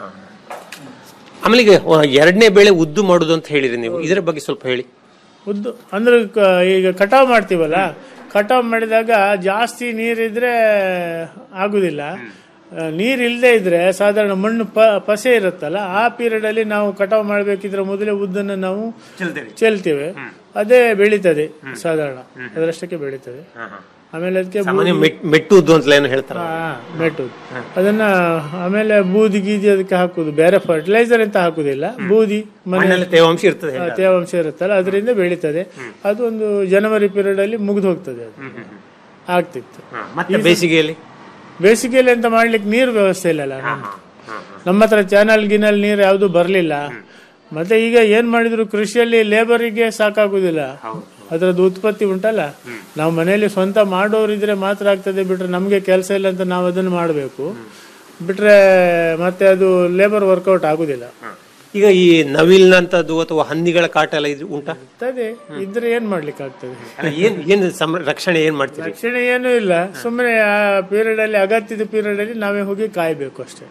ಆಮೇಲೆ ಈಗ ಎರಡನೇ ಬೆಳೆ ಉದ್ದು ಮಾಡುದು ಅಂತ ಹೇಳಿರಿ ನೀವು ಇದರ ಬಗ್ಗೆ ಸ್ವಲ್ಪ ಹೇಳಿ ಉದ್ದು ಅಂದ್ರೆ ಕ- ಈಗ ಕಟಾವ್ ಮಾಡ್ತೀವಲ್ಲ ಕಟಾವ್ ಮಾಡಿದಾಗ ಜಾಸ್ತಿ ನೀರಿದ್ರೆ ಆಗುದಿಲ್ಲ ಆ, ನೀರ್ ಇಲ್ಲದೆ ಇದ್ರೆ ಸಾಧಾರಣ ಮಣ್ಣು ಪ ಪಸೆ ಇರುತ್ತಲ್ಲ ಆ ಪೀರಿಯಡ್ ಅಲ್ಲಿ ನಾವು ಕಟಾವ್ ಮಾಡ್ಬೇಕಿದ್ರೆ ಮೊದಲೇ ಉದ್ದನ್ನ ನಾವು ಚೆಲ್ತೇವೆ ಅದೇ ಬೆಳೀತದೆ ಸಾಧಾರಣ ಅದರಷ್ಟಕ್ಕೆ ಬೆಳೀತದೆ ಆಮೇಲೆ ಅದಕ್ಕೆ ಸಾಮಾನ್ಯ ಮೆಟ್- ಮೆಟ್ಟು ಉದ್ದು ಅಂತ ಏನು ಹೇಳ್ತಾರೆ ಮೆಟ್ಟು ಅದನ್ನ ಆಮೇಲೆ ಬೂದಿ ಗೀದಿ ಅದಕ್ಕೆ ಹಾಕುದು ಬೇರೆ ಫರ್ಟಿಲೈಸರ್ ಅಂತ ಹಾಕುದಿಲ್ಲ ಬೂದಿ ಮಣ್ಣಲ್ಲಿ ತೇವಾಂಶ ಇರ್ತದೆ ಆ, ತೇವಾಂಶ ಇರುತ್ತಲ್ಲ ಅದರಿಂದ ಬೆಳೀತದೆ ಅದು ಒಂದು ಜನವರಿ ಪೀರಿಯಡ್ ಅಲ್ಲಿ ಮುಗಿದು ಹೋಗ್ತದೆ ಅದು ಆಗ್ತಿತ್ತು ಮತ್ತೆ ಬೇಸಿಗೆಯಲ್ಲಿ ಬೇಸಿಗೆಯಲ್ಲಿ ಅಂತ ಮಾಡ್ಲಿಕ್ಕೆ ನೀರು ವ್ಯವಸ್ಥೆ ಇಲ್ಲಲ್ಲ ನಮ್ಮ ನಮ್ಮ ಹತ್ರ ಚಾನಲ್ ಗಿನಲ್ ನೀರು ಯಾವುದು ಬರಲಿಲ್ಲ ಮತ್ತೆ ಈಗ ಏನ್ ಮಾಡಿದ್ರು ಕೃಷಿಯಲ್ಲಿ ಲೇಬರಿಗೆ ಸಾಕಾಗುದಿಲ್ಲ ಅದರದ್ದು ಉತ್ಪತ್ತಿ ಉಂಟಲ್ಲ ನಾವು ಮನೆಯಲ್ಲಿ ಸ್ವಂತ ಮಾಡೋರಿದ್ರೆ ಮಾತ್ರ ಆಗ್ತದೆ ಬಿಟ್ರೆ ನಮ್ಗೆ ಕೆಲಸ ಇಲ್ಲ ಅಂತ ನಾವು ಅದನ್ನು ಮಾಡಬೇಕು ಬಿಟ್ರೆ ಮತ್ತೆ ಅದು ಲೇಬರ್ ವರ್ಕೌಟ್ ಆಗುದಿಲ್ಲ ಈಗ ಈ ನವಿಲ್ನಂತದ್ದು ಅಥವಾ ಹಂದಿಗಳ ಕಾಟ ಎಲ್ಲ ಇದು ಉಂಟಾ ಆಗ್ತದೆ ಇದ್ರೆ ಏನ್ ಮಾಡ್ಲಿಕ್ಕೆ ಆಗ್ತದೆ ಅಲ್ಲ, ಏನ್ ಏನ್ ಸಂ- ರಕ್ಷಣೆ ಏನ್ ಮಾಡ್ತೀರಿ ರಕ್ಷಣೆ ಏನೂ ಇಲ್ಲ ಸುಮ್ಮನೆ ಆ ಪೀರಿಯಡ್ ಅಲ್ಲಿ ಅಗತ್ಯದ ಪೀರಿಯಡ್ ಅಲ್ಲಿ ನಾವೇ ಹೋಗಿ ಕಾಯ್ಬೇಕು ಅಷ್ಟೇ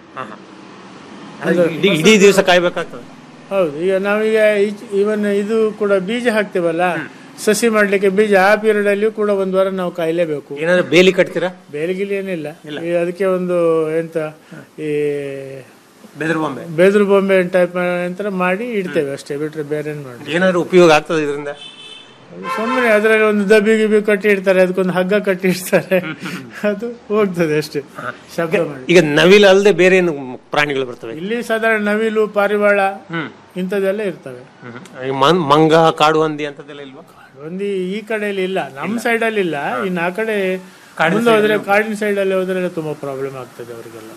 ಇಡೀ ಇಡೀ ದಿವಸ ಕಾಯ್ಬೇಕಾಗ್ತದೆ ಹೌದು ಈಗ ನಾವೀಗ ಇವನ್ ಇದು ಕೂಡ ಬೀಜ ಹಾಕ್ತೇವಲ್ಲ ಸಸಿ ಮಾಡ್ಲಿಕ್ಕೆ ಬೀಜ ಆ ಪೀರಿಯಡ್ ಅಲ್ಲಿಯೂ ಕೂಡ ಒಂದ್ ವಾರ ನಾವು ಕಾಯ್ಲೇಬೇಕು ಏನಾದ್ರು ಬೇಲಿ ಕಟ್ತೀರಾ ಬೇಲಿಗಿಲಿ ಏನಿಲ್ಲ ಈ ಅದಕ್ಕೆ ಒಂದು ಎಂತ ಈ ಬೆದರು ಬೊಂಬೆ ಬೆದರು ಬೊಂಬೆ ಟೈಪ್ ಅಂತ ಮಾಡಿ ಇಡ್ತೇವೆ ಅಷ್ಟೇ ಬಿಟ್ರೆ ಬೇರೆ ಏನ್ ಮಾಡಿ ಏನಾದ್ರು ಉಪಯೋಗ ಆಗ್ತದೆ ಇದರಿಂದ ಸುಮ್ಮನೆ ಅದರಲ್ಲಿ ಒಂದು ದಬ್ಬಿ ಗಿಬ್ಬಿ ಕಟ್ಟಿ ಇಡ್ತಾರೆ ಅದಕ್ಕೊಂದು ಹಗ್ಗ ಕಟ್ಟಿ ಇಡ್ತಾರೆ ಅದು ಹೋಗ್ತದೆ ಅಷ್ಟೇ ಶಬ್ದ ಮಾಡಿ ಈಗ ನವಿಲ್ ಅಲ್ಲದೆ ಬೇರೆ ಏನು ಪ್ರಾಣಿಗಳು ಬರ್ತವೆ ಇಲ್ಲಿ ಸಾಧಾರಣ ನವಿಲು ಪಾರಿವಾಳ ಇಂಥದ್ದೆಲ್ಲ ಇರ್ತವೆ ಈ ಮನ್- ಮಂಗ ಕಾಡು ಹಂದಿ ಅಂತದೆಲ್ಲ ಇಲ್ವಾ ಒಂದು ಈ ಕಡೆಯಲ್ಲಿ ಇಲ್ಲ ನಮ್ಮ ಸೈಡ್ ಅಲ್ಲಿ ಇಲ್ಲ ಇನ್ನು ಆ ಕಡೆ ಮುಂದೆ ಹೋದ್ರೆ ಕಾಡಿನ ಸೈಡ್ ಅಲ್ಲಿ ಹೋದ್ರೆ ತುಂಬಾ ಪ್ರಾಬ್ಲಮ್ ಆಗ್ತದೆ ಅವರಿಗೆಲ್ಲ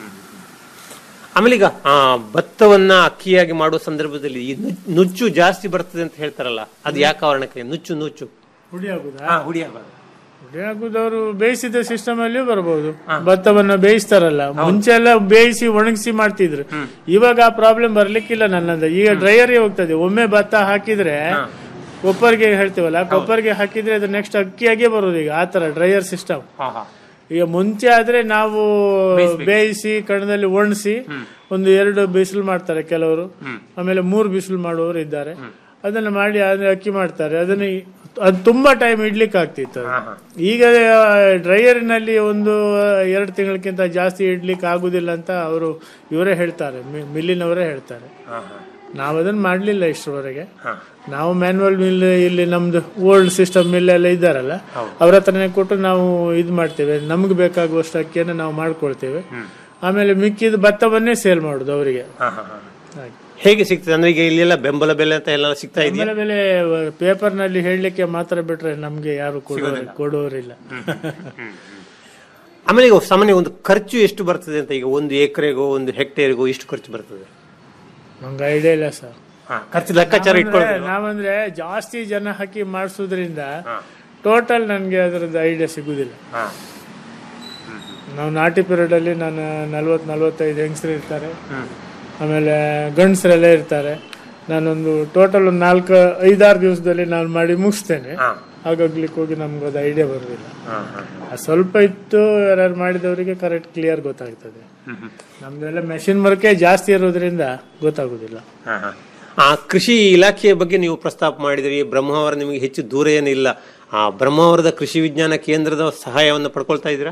ಆಮೇಲೆ ಈಗ ಆ, ಭತ್ತವನ್ನ ಅಕ್ಕಿಯಾಗಿ ಮಾಡುವ ಸಂದರ್ಭದಲ್ಲಿ ಈ ನು- ನುಚ್ಚು ಜಾಸ್ತಿ ಬರ್ತದೆ ಅಂತ ಹೇಳ್ತಾರಲ್ಲ ಅದು ಯಾವ ಕಾರಣಕ್ಕೆ ನುಚ್ಚು ನುಚ್ಚು ಹುಡಿ ಆಗುದಾ ಹಾ, ಹುಡಿ ಆಗೋದು. ಹುಡಿ ಆಗುದವರು ಬೇಯಿಸಿದ ಸಿಸ್ಟಮ್ ಅಲ್ಲಿಯೂ ಬರಬಹುದು ಭತ್ತವನ್ನ ಬೇಯಿಸ್ತಾರಲ್ಲ ಮುಂಚೆ ಎಲ್ಲ ಬೇಯಿಸಿ ಒಣಗಿಸಿ ಮಾಡ್ತಿದ್ರು ಇವಾಗ ಆ ಪ್ರಾಬ್ಲಮ್ ಬರ್ಲಿಕ್ಕಿಲ್ಲ ನನ್ನದು ಈಗ ಡ್ರೈಯರ್ ಹೋಗ್ತದೆ ಒಮ್ಮೆ ಭತ್ತ ಹಾಕಿದ್ರೆ ಕೊಪ್ಪರ್ಗೆ ಹೇಳ್ತೀವಲ್ಲ ಕೊಪ್ಪರ್ಗೆ ಹಾಕಿದ್ರೆ ಅದು ನೆಕ್ಸ್ಟ್ ಅಕ್ಕಿಯಾಗೆ ಬರೋದು ಈಗ ಆತರ ಡ್ರೈಯರ್ ಸಿಸ್ಟಮ್ ಈಗ ಮುಂಚೆ ಆದ್ರೆ ನಾವು ಬೇಯಿಸಿ ಕಣದಲ್ಲಿ ಒಣಸಿ ಒಂದು ಎರಡು ಬಿಸಿಲು ಮಾಡ್ತಾರೆ ಕೆಲವರು ಆಮೇಲೆ ಮೂರು ಬಿಸಿಲು ಮಾಡುವವರು ಇದ್ದಾರೆ ಅದನ್ನ ಮಾಡಿ ಆದ್ರೆ ಅಕ್ಕಿ ಮಾಡ್ತಾರೆ ಅದನ್ನ ಈ- ಅದು ತುಂಬಾ ಟೈಮ್ ಇಡ್ಲಿಕ್ಕೆ ಆಗ್ತಿತ್ತು ಅದು. ಈಗ ಡ್ರೈಯರ್ನಲ್ಲಿ ಒಂದು ಎರಡು ತಿಂಗಳಕ್ಕಿಂತ ಜಾಸ್ತಿ ಇಡ್ಲಿಕ್ಕೆ ಆಗುದಿಲ್ಲ ಅಂತ ಅವರು ಇವರೇ ಹೇಳ್ತಾರೆ ಮಿ- ಮಿಲ್ಲಿನವರೇ ಹೇಳ್ತಾರೆ ನಾವು ಅದನ್ನ ಮಾಡ್ಲಿಲ್ಲ ಇಷ್ಟರವರೆಗೆ ನಾವು ಮ್ಯಾನ್ಯುವಲ್ ಮಿಲ್ ಇಲ್ಲಿ ನಮ್ದು ಓಲ್ಡ್ ಸಿಸ್ಟಮ್ ಮಿಲ್ ಎಲ್ಲ ಇದ್ದಾರಲ್ಲ ಅವ್ರ ಹತ್ರನೇ ಕೊಟ್ಟು ನಾವು ಇದು ಮಾಡ್ತೇವೆ ನಮ್ಗೆ ಬೇಕಾಗುವಷ್ಟು ಅಕ್ಕಿಯನ್ನು ನಾವು ಮಾಡ್ಕೊಳ್ತೇವೆ ಆಮೇಲೆ ಮಿಕ್ಕಿದ ಭತ್ತವನ್ನೇ ಸೇಲ್ ಮಾಡುದು ಅವರಿಗೆ ಹಾಗೆ. ಹೇಗೆ ಸಿಗ್ತದೆ ಅಂದ್ರೆ ಈಗ ಇಲ್ಲೆಲ್ಲ ಬೆಂಬಲ ಬೆಲೆ ಅಂತ ಎಲ್ಲ ಸಿಗ್ತಾ ಇದೆಯಾ ಆಮೇಲೆ ಬೆಲೆ ಪೇಪರ್ ನಲ್ಲಿ ಹೇಳಲಿಕ್ಕೆ ಮಾತ್ರ ಬಿಟ್ರೆ ನಮ್ಗೆ ಯಾರು ಕೊಡೋರಿ ಕೊಡುವವರಿಲ್ಲ ಆಮೇಲೆ ಈಗ ಸಾಮಾನ್ಯ ಒಂದು ಖರ್ಚು ಎಷ್ಟು ಬರ್ತದೆ ಅಂತ ಈಗ ಒಂದು ಎಕರೆಗೋ ಒಂದು ಹೆಕ್ಟೇರ್ಗೋ ಎಷ್ಟು ಖರ್ಚು ಬರ್ತದೆ ನಂಗೆ ಐಡಿಯಾ ಇಲ್ಲ ಸರ್ ಖರ್ಚು ಲೆಕ್ಕಾಚಾರ ಇಟ್ಕೊಳ್ಳೋದು ನಾವಂದ್ರೆ ಜಾಸ್ತಿ ಜನ ಹಾಕಿ ಮಾಡಿಸೋದ್ರಿಂದ ಟೋಟಲ್ ನನಗೆ ಅದರದ್ದು ಐಡಿಯಾ ಸಿಗುದಿಲ್ಲ ನಾವು ನಾಟಿ ಪೀರಿಯಡ್ ಅಲ್ಲಿ ನಾನು ನಲ್ವತ್ ನಲ್ವತ್ತೈದು ಹೆಂಗಸರು ಇರ್ತಾರೆ ಆಮೇಲೆ ಗಂಡಸರೆಲ್ಲ ಇರ್ತಾರೆ ನಾನೊಂದು ಟೋಟಲ್ ಒಂದು ನಾಲ್ಕು ಐದಾರು ದಿವಸದಲ್ಲಿ ನಾನು ಮಾಡಿ ಮುಗಿಸ್ತೇನೆ ಹಾಗಾಗ್ಲಿಕ್ಕೆ ಹೋಗಿ ನಮ್ಗೆ ಅದು ಐಡಿಯಾ ಬರೋದಿಲ್ಲ ಆ ಸ್ವಲ್ಪ ಇತ್ತು ಯಾರು ಮಾಡಿದವರಿಗೆ ಕರೆಕ್ಟ್ ಕ್ಲಿಯರ್ ಗೊತ್ತಾಗ್ತದೆ ನಮ್ದೆಲ್ಲ ಮೆಷಿನ್ ವರ್ಕೇ ಜಾಸ್ತಿ ಇರೋದ್ರಿಂದ ಗೊತ್ತಾಗುದಿಲ್ಲ ಆ ಕೃಷಿ ಇಲಾಖೆಯ ಬಗ್ಗೆ ನೀವು ಪ್ರಸ್ತಾಪ ಮಾಡಿದ್ರಿ ಬ್ರಹ್ಮಾವರ ನಿಮಗೆ ಹೆಚ್ಚು ದೂರ ಏನಿಲ್ಲ ಆ ಬ್ರಹ್ಮಾವರದ ಕೃಷಿ ವಿಜ್ಞಾನ ಕೇಂದ್ರದ ಸಹಾಯವನ್ನು ಪಡ್ಕೊಳ್ತಾ ಇದ್ದೀರಾ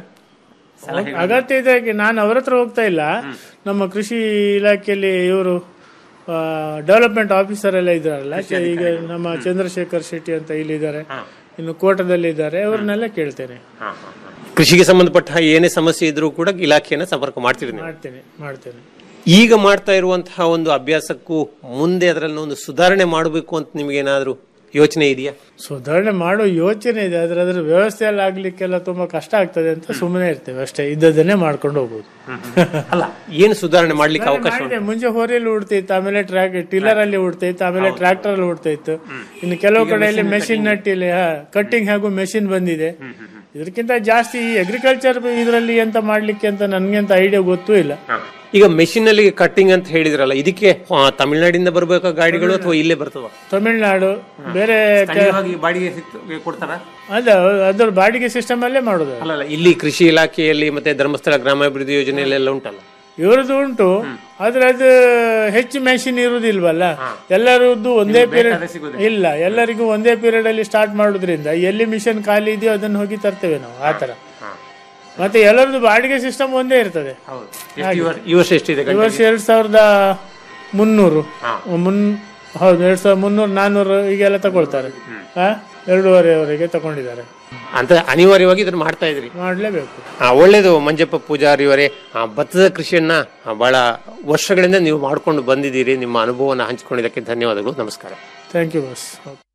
ಅಗತ್ಯ ಇದೆ ನಾನು ಅವ್ರ ಹತ್ರ ಹೋಗ್ತಾ ಇಲ್ಲ ನಮ್ಮ ಕೃಷಿ ಇಲಾಖೆಯಲ್ಲಿ ಇವರು ಡೆವಲಪ್ಮೆಂಟ್ ಆಫೀಸರ್ ಎಲ್ಲ ಇದಾರಲ್ಲ ಈಗ ನಮ್ಮ ಚಂದ್ರಶೇಖರ್ ಶೆಟ್ಟಿ ಅಂತ ಇಲ್ಲಿದ್ದಾರೆ ಇನ್ನು ಕೋಟದಲ್ಲಿ ಇದ್ದಾರೆ ಅವ್ರನ್ನೆಲ್ಲ ಕೇಳ್ತೇನೆ ಕೃಷಿಗೆ ಸಂಬಂಧಪಟ್ಟ ಏನೇ ಸಮಸ್ಯೆ ಇದ್ರೂ ಕೂಡ ಇಲಾಖೆಯನ್ನ ಸಂಪರ್ಕ ಮಾಡ್ತೀರಿ ನೀವು ಮಾಡ್ತೇನೆ ಮಾಡ್ತೇನೆ ಈಗ ಮಾಡ್ತಾ ಇರುವಂತಹ ಒಂದು ಅಭ್ಯಾಸಕ್ಕೂ ಮುಂದೆ ಅದರಲ್ಲಿ ಒಂದು ಸುಧಾರಣೆ ಮಾಡಬೇಕು ಅಂತ ನಿಮ್ಗೇನಾದ್ರೂ ಯೋಚನೆ ಇದೆಯಾ ಸುಧಾರಣೆ ಮಾಡೋ ಯೋಚನೆ ಇದೆ ಆದ್ರೆ ಅದ್ರ ವ್ಯವಸ್ಥೆ ಎಲ್ಲ ಆಗ್ಲಿಕ್ಕೆಲ್ಲ ತುಂಬಾ ಕಷ್ಟ ಆಗ್ತದೆ ಅಂತ ಸುಮ್ಮನೆ ಇರ್ತೇವೆ ಅಷ್ಟೇ ಇದ್ದದನ್ನೇ ಮಾಡ್ಕೊಂಡು ಹೋಗ್ಬೋದು ಅಲ್ಲ ಏನು ಸುಧಾರಣೆ ಮಾಡ್ಲಿಕ್ಕೆ ಅವಕಾಶ ಮಾಡಿದೆ. ಮುಂಚೆ ಹೋರಿಯಲ್ಲಿ ಉಡ್ತಿತ್ತು ಆಮೇಲೆ ಟ್ರ್ಯಾಕ್ ಟಿಲ್ಲರ್ ಅಲ್ಲಿ ಉಡ್ತಿತ್ತು ಆಮೇಲೆ ಟ್ರಾಕ್ಟರ್ ಅಲ್ಲಿ ಉಡ್ತಿತ್ತು ಇನ್ನು ಕೆಲವು ಕಡೆಯಲ್ಲಿ ಮೆಷಿನ್ ನಟ್ಟಿಲಿ ಕಟ್ಟಿಂಗ್ ಹಾಗೂ ಮೆಷಿನ್ ಬಂದಿದೆ ಇದಕ್ಕಿಂತ ಜಾಸ್ತಿ ಅಗ್ರಿಕಲ್ಚರ್ ಇದರಲ್ಲಿ ಎಂತ ಮಾಡ್ಲಿಕ್ಕೆ ಅಂತ ನನ್ಗೆ ಅಂತ ಐಡಿಯಾ ಗೊತ್ತೂ ಇಲ್ಲ ಈಗ ಮೆಷಿನ್ ಅಲ್ಲಿ ಕಟ್ಟಿಂಗ್ ಅಂತ ಹೇಳಿದ್ರಲ್ಲ ಇದಕ್ಕೆ ಆ, ತಮಿಳ್ನಾಡಿಂದ ಬರ್ಬೇಕಾ ಗಾಡಿಗಳು ಅಥವಾ ಇಲ್ಲೇ ಬರ್ತವ ತಮಿಳ್ನಾಡು ಬೇರೆ ಬಾಡಿಗೆ ಸಿಕ್ತು ಕೊಡ್ತಾರ ಅದ ಅದ್ರ ಬಾಡಿಗೆ ಸಿಸ್ಟಮ್ ಅಲ್ಲೇ ಮಾಡೋದು ಅಲ್ಲ ಅಲ್ಲ, ಇಲ್ಲಿ ಕೃಷಿ ಇಲಾಖೆಯಲ್ಲಿ ಮತ್ತೆ ಧರ್ಮಸ್ಥಳ ಗ್ರಾಮಾಭಿವೃದ್ಧಿ ಯೋಜನೆಯಲ್ಲೆಲ್ಲ ಉಂಟಲ್ಲ ಇವ್ರದ್ದು ಉಂಟು ಆದ್ರೆ ಅದು ಹೆಚ್ಚು ಮೆಷಿನ್ ಇರುವುದಿಲ್ವಲ್ಲ ಎಲ್ಲರದ್ದು ಒಂದೇ ಪೀರಿಯಡ್ ಇಲ್ಲ ಎಲ್ಲರಿಗೂ ಒಂದೇ ಪೀರಿಯಡ್ ಅಲ್ಲಿ ಸ್ಟಾರ್ಟ್ ಮಾಡೋದ್ರಿಂದ ಎಲ್ಲಿ ಮಿಷನ್ ಖಾಲಿ ಇದೆಯೋ ಅದನ್ನ ಹೋಗಿ ತರ್ತೇವೆ ನಾವು ಆತರ ಮತ್ತೆ ಎಲ್ಲರದ್ದು ಬಾಡಿಗೆ ಸಿಸ್ಟಮ್ ಒಂದೇ ಇರ್ತದೆ ಹಾಗೆ. ಈ ವರ್ಷ ಎಷ್ಟಿದೆ ಈ ವರ್ಷ ಎರಡ್ ಸಾವಿರದ ಮುನ್ನೂರು ಮುನ್ ಹೌದು ಎರಡ್ ಸಾವಿರದ ಮುನ್ನೂರು ನಾನ್ನೂರು ಈಗೆಲ್ಲ ತಗೊಳ್ತಾರೆ ಹಾ ಎರಡೂವರೆವರೆಗೆ ತಗೊಂಡಿದ್ದಾರೆ ಅಂತ ಅನಿವಾರ್ಯವಾಗಿ ಇದನ್ನ ಮಾಡ್ತಾ ಇದ್ರಿ ಮಾಡ್ಲೇಬೇಕು ಆ, ಒಳ್ಳೇದು ಮಂಜಪ್ಪ ಪೂಜಾರಿ ಅವರೇ ಆ, ಭತ್ತದ ಕೃಷಿಯನ್ನ ಆ, ಬಹಳ ವರ್ಷಗಳಿಂದ ನೀವು ಮಾಡ್ಕೊಂಡು ಬಂದಿದ್ದೀರಿ ನಿಮ್ಮ ಅನುಭವನ ಹಂಚಿಕೊಂಡಿದ್ದಕ್ಕೆ ಧನ್ಯವಾದಗಳು ನಮಸ್ಕಾರ ಥ್ಯಾಂಕ್ ಯು ಬಸ್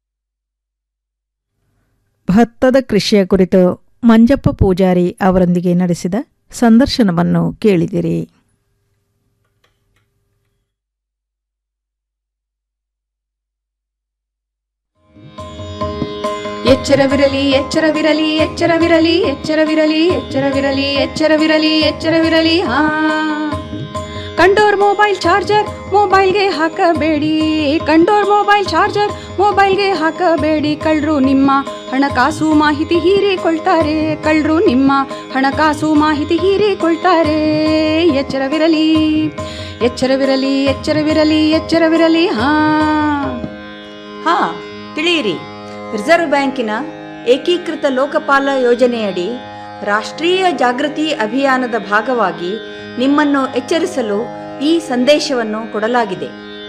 ಭತ್ತದ ಕೃಷಿಯ ಕುರಿತು ಮಂಜಪ್ಪ ಪೂಜಾರಿ ಅವರೊಂದಿಗೆ ನಡೆಸಿದ ಸಂದರ್ಶನವನ್ನು ಕೇಳಿದಿರಿ ಎಚ್ಚರವಿರಲಿ ಎಚ್ಚರವಿರಲಿ ಎಚ್ಚರವಿರಲಿ ಎಚ್ಚರವಿರಲಿ ಎಚ್ಚರವಿರಲಿ ಎಚ್ಚರವಿರಲಿ ಎಚ್ಚರವಿರಲಿ ಹಾ ಕಂಡೋರ್ ಮೊಬೈಲ್ ಚಾರ್ಜರ್ ಮೊಬೈಲ್ಗೆ ಹಾಕಬೇಡಿ ಕಂಡೋರ್ ಮೊಬೈಲ್ ಚಾರ್ಜರ್ ಮೊಬೈಲ್ಗೆ ಹಾಕಬೇಡಿ ಕಳ್ಳರು ನಿಮ್ಮ ಹಣಕಾಸು ಮಾಹಿತಿ ಹೀರಿಕೊಳ್ತಾರೆ ಕಳ್ಳರು ನಿಮ್ಮ ಹಣಕಾಸು ಮಾಹಿತಿ ಹೀರಿಕೊಳ್ತಾರೆ ಎಚ್ಚರವಿರಲಿ ಎಚ್ಚರವಿರಲಿ ಎಚ್ಚರವಿರಲಿ ಎಚ್ಚರವಿರಲಿ ಹಾ ಹಾ ತಿಳಿಯಿರಿ ರಿಸರ್ವ್ ಬ್ಯಾಂಕಿನ ಏಕೀಕೃತ ಲೋಕಪಾಲ ಯೋಜನೆಯಡಿ ರಾಷ್ಟ್ರೀಯ ಜಾಗೃತಿ ಅಭಿಯಾನದ ಭಾಗವಾಗಿ ನಿಮ್ಮನ್ನು ಎಚ್ಚರಿಸಲು ಈ ಸಂದೇಶವನ್ನು ಕೊಡಲಾಗಿದೆ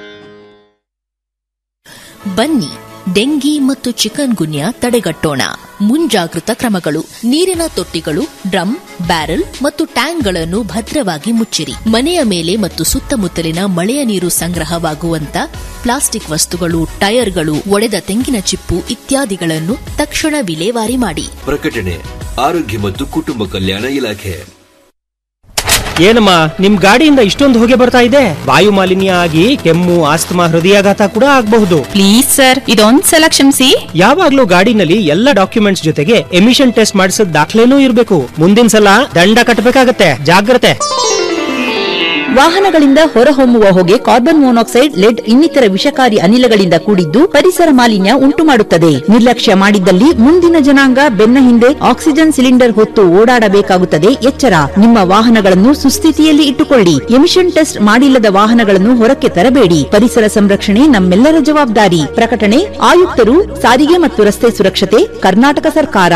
ಬನ್ನಿ ಡೆಂಗಿ ಮತ್ತು ಚಿಕನ್ ಗುನ್ಯಾ ತಡೆಗಟ್ಟೋಣ ಮುಂಜಾಗೃತ ಕ್ರಮಗಳು ನೀರಿನ ತೊಟ್ಟಿಗಳು ಡ್ರಮ್ ಬ್ಯಾರೆಲ್ ಮತ್ತು ಟ್ಯಾಂಕ್ಗಳನ್ನು ಭದ್ರವಾಗಿ ಮುಚ್ಚಿರಿ ಮನೆಯ ಮೇಲೆ ಮತ್ತು ಸುತ್ತಮುತ್ತಲಿನ ಮಳೆಯ ನೀರು ಸಂಗ್ರಹವಾಗುವಂತ ಪ್ಲಾಸ್ಟಿಕ್ ವಸ್ತುಗಳು ಟೈರ್ಗಳು ಒಡೆದ ತೆಂಗಿನ ಚಿಪ್ಪು ಇತ್ಯಾದಿಗಳನ್ನು ತಕ್ಷಣ ವಿಲೇವಾರಿ ಮಾಡಿ ಪ್ರಕಟಣೆ ಆರೋಗ್ಯ ಮತ್ತು ಕುಟುಂಬ ಕಲ್ಯಾಣ ಇಲಾಖೆ ಏನಮ್ಮ ನಿಮ್ ಗಾಡಿಯಿಂದ ಇಷ್ಟೊಂದು ಹೊಗೆ ಬರ್ತಾ ಇದೆ ವಾಯು ಮಾಲಿನ್ಯ ಆಗಿ ಕೆಮ್ಮು ಆಸ್ತಮಾ ಹೃದಯಾಘಾತ ಕೂಡ ಆಗಬಹುದು ಪ್ಲೀಸ್ ಸರ್ ಇದೊಂದ್ಸಲ ಕ್ಷಮಿಸಿ ಯಾವಾಗ್ಲೂ ಗಾಡಿನಲ್ಲಿ ಎಲ್ಲ ಡಾಕ್ಯುಮೆಂಟ್ಸ್ ಜೊತೆಗೆ ಎಮಿಷನ್ ಟೆಸ್ಟ್ ಮಾಡಿಸಿದ ದಾಖಲೆನೂ ಇರಬೇಕು ಮುಂದಿನ ಸಲ ದಂಡ ಕಟ್ಟಬೇಕಾಗತ್ತೆ ಜಾಗ್ರತೆ ವಾಹನಗಳಿಂದ ಹೊರಹೊಮ್ಮುವ ಹೊಗೆ ಕಾರ್ಬನ್ ಮೊನಾಕ್ಸೈಡ್ ಲೆಡ್ ಇನ್ನಿತರ ವಿಷಕಾರಿ ಅನಿಲಗಳಿಂದ ಕೂಡಿದ್ದು ಪರಿಸರ ಮಾಲಿನ್ಯ ಉಂಟು ಮಾಡುತ್ತದೆ ನಿರ್ಲಕ್ಷ್ಯ ಮಾಡಿದ್ದಲ್ಲಿ ಮುಂದಿನ ಜನಾಂಗ ಬೆನ್ನ ಹಿಂದೆ ಆಕ್ಸಿಜನ್ ಸಿಲಿಂಡರ್ ಹೊತ್ತು ಓಡಾಡಬೇಕಾಗುತ್ತದೆ ಎಚ್ಚರ ನಿಮ್ಮ ವಾಹನಗಳನ್ನು ಸುಸ್ಥಿತಿಯಲ್ಲಿ ಇಟ್ಟುಕೊಳ್ಳಿ ಎಮಿಷನ್ ಟೆಸ್ಟ್ ಮಾಡಿಲ್ಲದ ವಾಹನಗಳನ್ನು ಹೊರಕ್ಕೆ ತರಬೇಡಿ ಪರಿಸರ ಸಂರಕ್ಷಣೆ ನಮ್ಮೆಲ್ಲರ ಜವಾಬ್ದಾರಿ ಪ್ರಕಟಣೆ ಆಯುಕ್ತರು ಸಾರಿಗೆ ಮತ್ತು ರಸ್ತೆ ಸುರಕ್ಷತೆ ಕರ್ನಾಟಕ ಸರ್ಕಾರ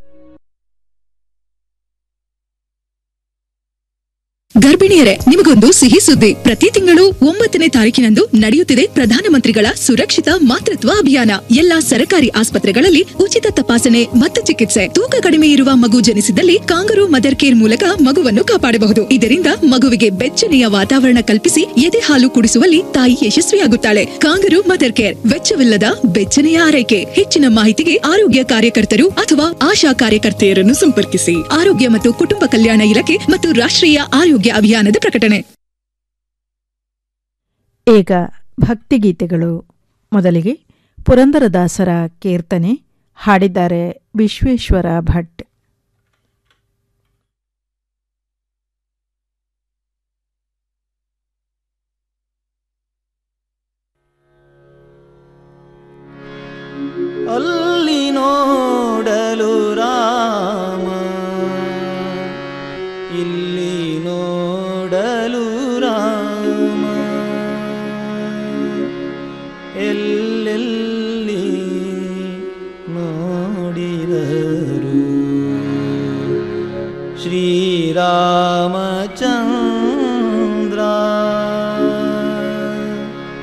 ಗರ್ಭಿಣಿಯರೇ ನಿಮಗೊಂದು ಸಿಹಿ ಸುದ್ದಿ ಪ್ರತಿ ತಿಂಗಳು ಒಂಬತ್ತನೇ ತಾರೀಕಿನಂದು ನಡೆಯುತ್ತಿದೆ ಪ್ರಧಾನಮಂತ್ರಿಗಳ ಸುರಕ್ಷಿತ ಮಾತೃತ್ವ ಅಭಿಯಾನ ಎಲ್ಲಾ ಸರ್ಕಾರಿ ಆಸ್ಪತ್ರೆಗಳಲ್ಲಿ ಉಚಿತ ತಪಾಸಣೆ ಮತ್ತು ಚಿಕಿತ್ಸೆ ತೂಕ ಕಡಿಮೆ ಇರುವ ಮಗು ಜನಿಸಿದಲ್ಲಿ ಕಾಂಗರು ಮದರ್ ಕೇರ್ ಮೂಲಕ ಮಗುವನ್ನು ಕಾಪಾಡಬಹುದು ಇದರಿಂದ ಮಗುವಿಗೆ ಬೆಚ್ಚನೆಯ ವಾತಾವರಣ ಕಲ್ಪಿಸಿ ಎದೆ ಹಾಲು ಕುಡಿಸುವಲ್ಲಿ ತಾಯಿ ಯಶಸ್ವಿಯಾಗುತ್ತಾಳೆ ಕಾಂಗರು ಮದರ್ ಕೇರ್ ವೆಚ್ಚವಿಲ್ಲದ ಬೆಚ್ಚನೆಯ ಆರೈಕೆ ಹೆಚ್ಚಿನ ಮಾಹಿತಿಗೆ ಆರೋಗ್ಯ ಕಾರ್ಯಕರ್ತರು ಅಥವಾ ಆಶಾ ಕಾರ್ಯಕರ್ತೆಯರನ್ನು ಸಂಪರ್ಕಿಸಿ ಆರೋಗ್ಯ ಮತ್ತು ಕುಟುಂಬ ಕಲ್ಯಾಣ ಇಲಾಖೆ ಮತ್ತು ರಾಷ್ಟ್ರೀಯ ಆರೋಗ್ಯ ಅಭಿಯಾನದ ಪ್ರಕಟಣೆ ಈಗ ಭಕ್ತಿಗೀತೆಗಳು ಮೊದಲಿಗೆ ಪುರಂದರದಾಸರ ಕೀರ್ತನೆ ಹಾಡಿದ್ದಾರೆ ವಿಶ್ವೇಶ್ವರ ಭಟ್ ಅಲ್ಲಿ ನೋಡಲು ರಾಮ ಇಲ್ಲಿ ನೋಡಲು ರಾಮ ಎಲ್ಲೆಲ್ಲಿ ನೋಡಿದರು ಶ್ರೀರಾಮಚಂದ್ರ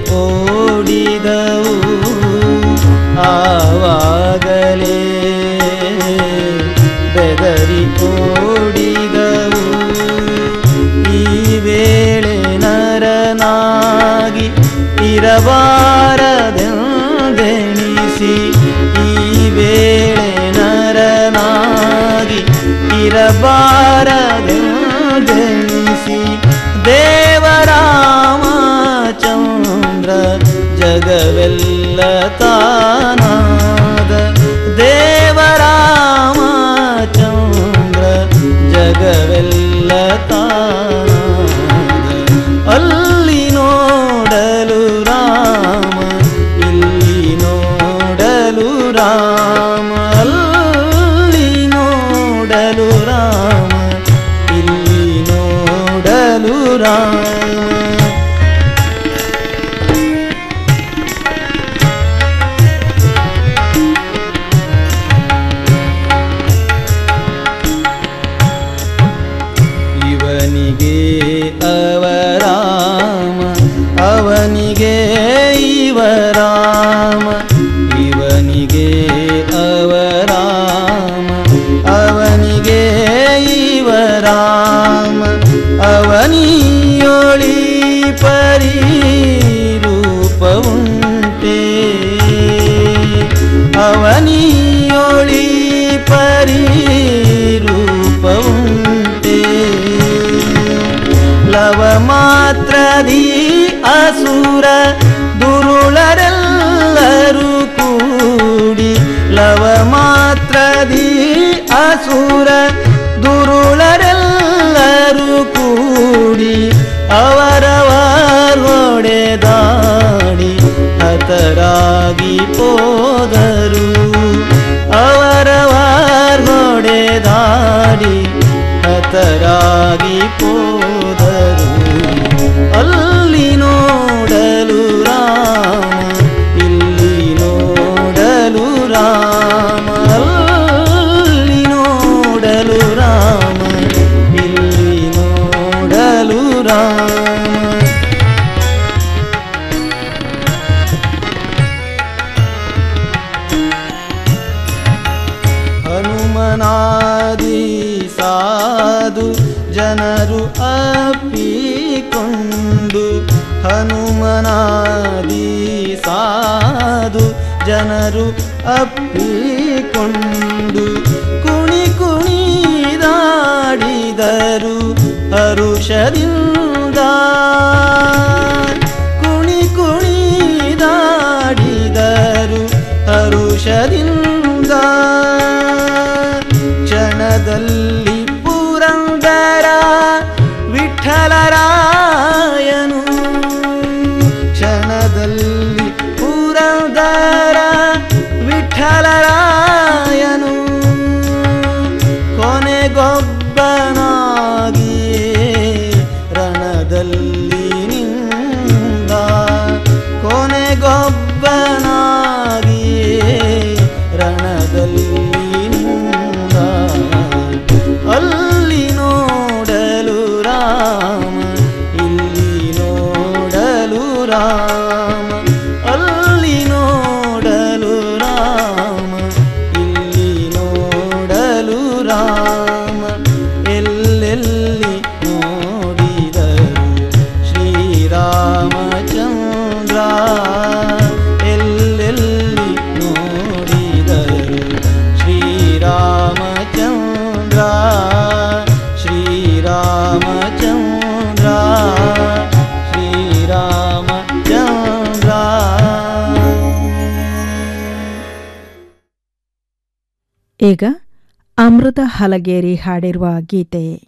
ಓಡಿದವು ಆವಾಗಲೇ ಬೆದರಿ ಓಡಿದವು ಈ ವೇಳೆ ನರನಾಗಿ ಇರಬಾರದೆಂದೆಣಿಸಿ ಈ ವೇಳೆ ನರನಾಗಿ ಇರಬಾರದೆಂದೆಣಿಸಿ ದೇವರಾಮ ಚಂದ್ರ ಜಗವೆಲ್ಲ ತಾನಾದ ದೇವರಾಮ ಚಂದ್ರ ಜಗವೆಲ್ಲ ತಾನಾದ ಅಲ್ಲಿ ನೋಡಲು ರಾಮ ಇಲ್ಲಿ ನೋಡಲು ರಾಮ ಅಲ್ಲಿ ನೋಡಲು ರಾಮ ಇಲ್ಲಿ ನೋಡಲು ರಾಮ ಇವನಿಗೆ ಅವರಾಮ ಅವನಿಗೆ ಇವರಾಮ ಇವನಿಗೆ ಅವರಾಮ ಅವನಿಗೆ ಇವರಾಮ ಅವನಿಯೊಳಿ ಪರಿ ರೂಪವುಂಟೆ ಅವನಿಯೊಳಿ ಪರಿ ರೂಪವುಂಟೆ ಲವ ಮಾತ್ರದಿ ಅಸುರ ದುರುಳರೆಲ್ಲರೂ ಕೂಡಿ ಲವ ಮಾತ್ರದಿ ಅಸುರ ದುರುಳರೆಲ್ಲರೂ ಕೂಡಿ ಅವರವರೊಡೆದಾಡಿ ಹತರಾಗಿ ಹೋದರು ಅವರವರೊಡೆದಾಡಿ ಹತರಾಗಿ ಹೋದರು ಅಲ್ಲಿ ನೋಡಲು ರಾಮ ಇಲ್ಲಿ ನೋಡಲು ರಾಮ ಅಲ್ಲಿ ನೋಡಲು ರಾಮ ಇಲ್ಲಿ ನೋಡಲು ರಾಮ ಹನುಮನಾದಿ ಸಾಧು ಜನರು ಅಪ್ಪಿಕೊಂಡು ಹನುಮನಾದಿ ಸಾಧು ಜನರು ಅಪ್ಪಿಕೊಂಡು ಕುಣಿ ಕುಣಿದಾಡಿದರು ಹರುಷದಿಂದ ಕುಣಿ ಕುಣಿದಾಡಿದರು ಹರುಷದಿಂದ ಕ್ಷಣದಲ್ಲಿ ಪುರಂದರ ವಿಠಲರಾಯನು ಕ್ಷಣದಲ್ಲಿ ಪುರಂದರ ವಿಠಲರಾಯನು ಕೊನೆಗೊಬ್ಬನಾಗಿಯೇ ರಣದಲ್ಲಿ ನಿಂದ ಕೊನೆಗೊಬ್ಬನಾಗಿಯೇ ರಣದಲ್ಲಿ ನಿಂದ ಅಲ್ಲಿ ನೋಡಲು ರಾಮ ಇಲ್ಲಿ ನೋಡಲು ರಾಮ ಅಲ್ಲಿ ನೋಡಲು ರಾಮ ಇಲ್ಲಿ ನೋಡಲು ರಾಮ ಎಲ್ಲೆಲ್ಲಿ ನೋಡಿದರು ಶ್ರೀರಾಮಚಂದ್ರ ಎಲ್ಲೆಲ್ಲಿ ನೋಡಿದರು ಶ್ರೀರಾಮಚಂದ್ರ ಶ್ರೀರಾಮಚಂದ್ರ ಶ್ರೀರಾಮಚಂದ್ರ ಈಗ ಅಮೃತ ಹಲಗೇರಿ ಹಾಡಿರುವ ಗೀತೆ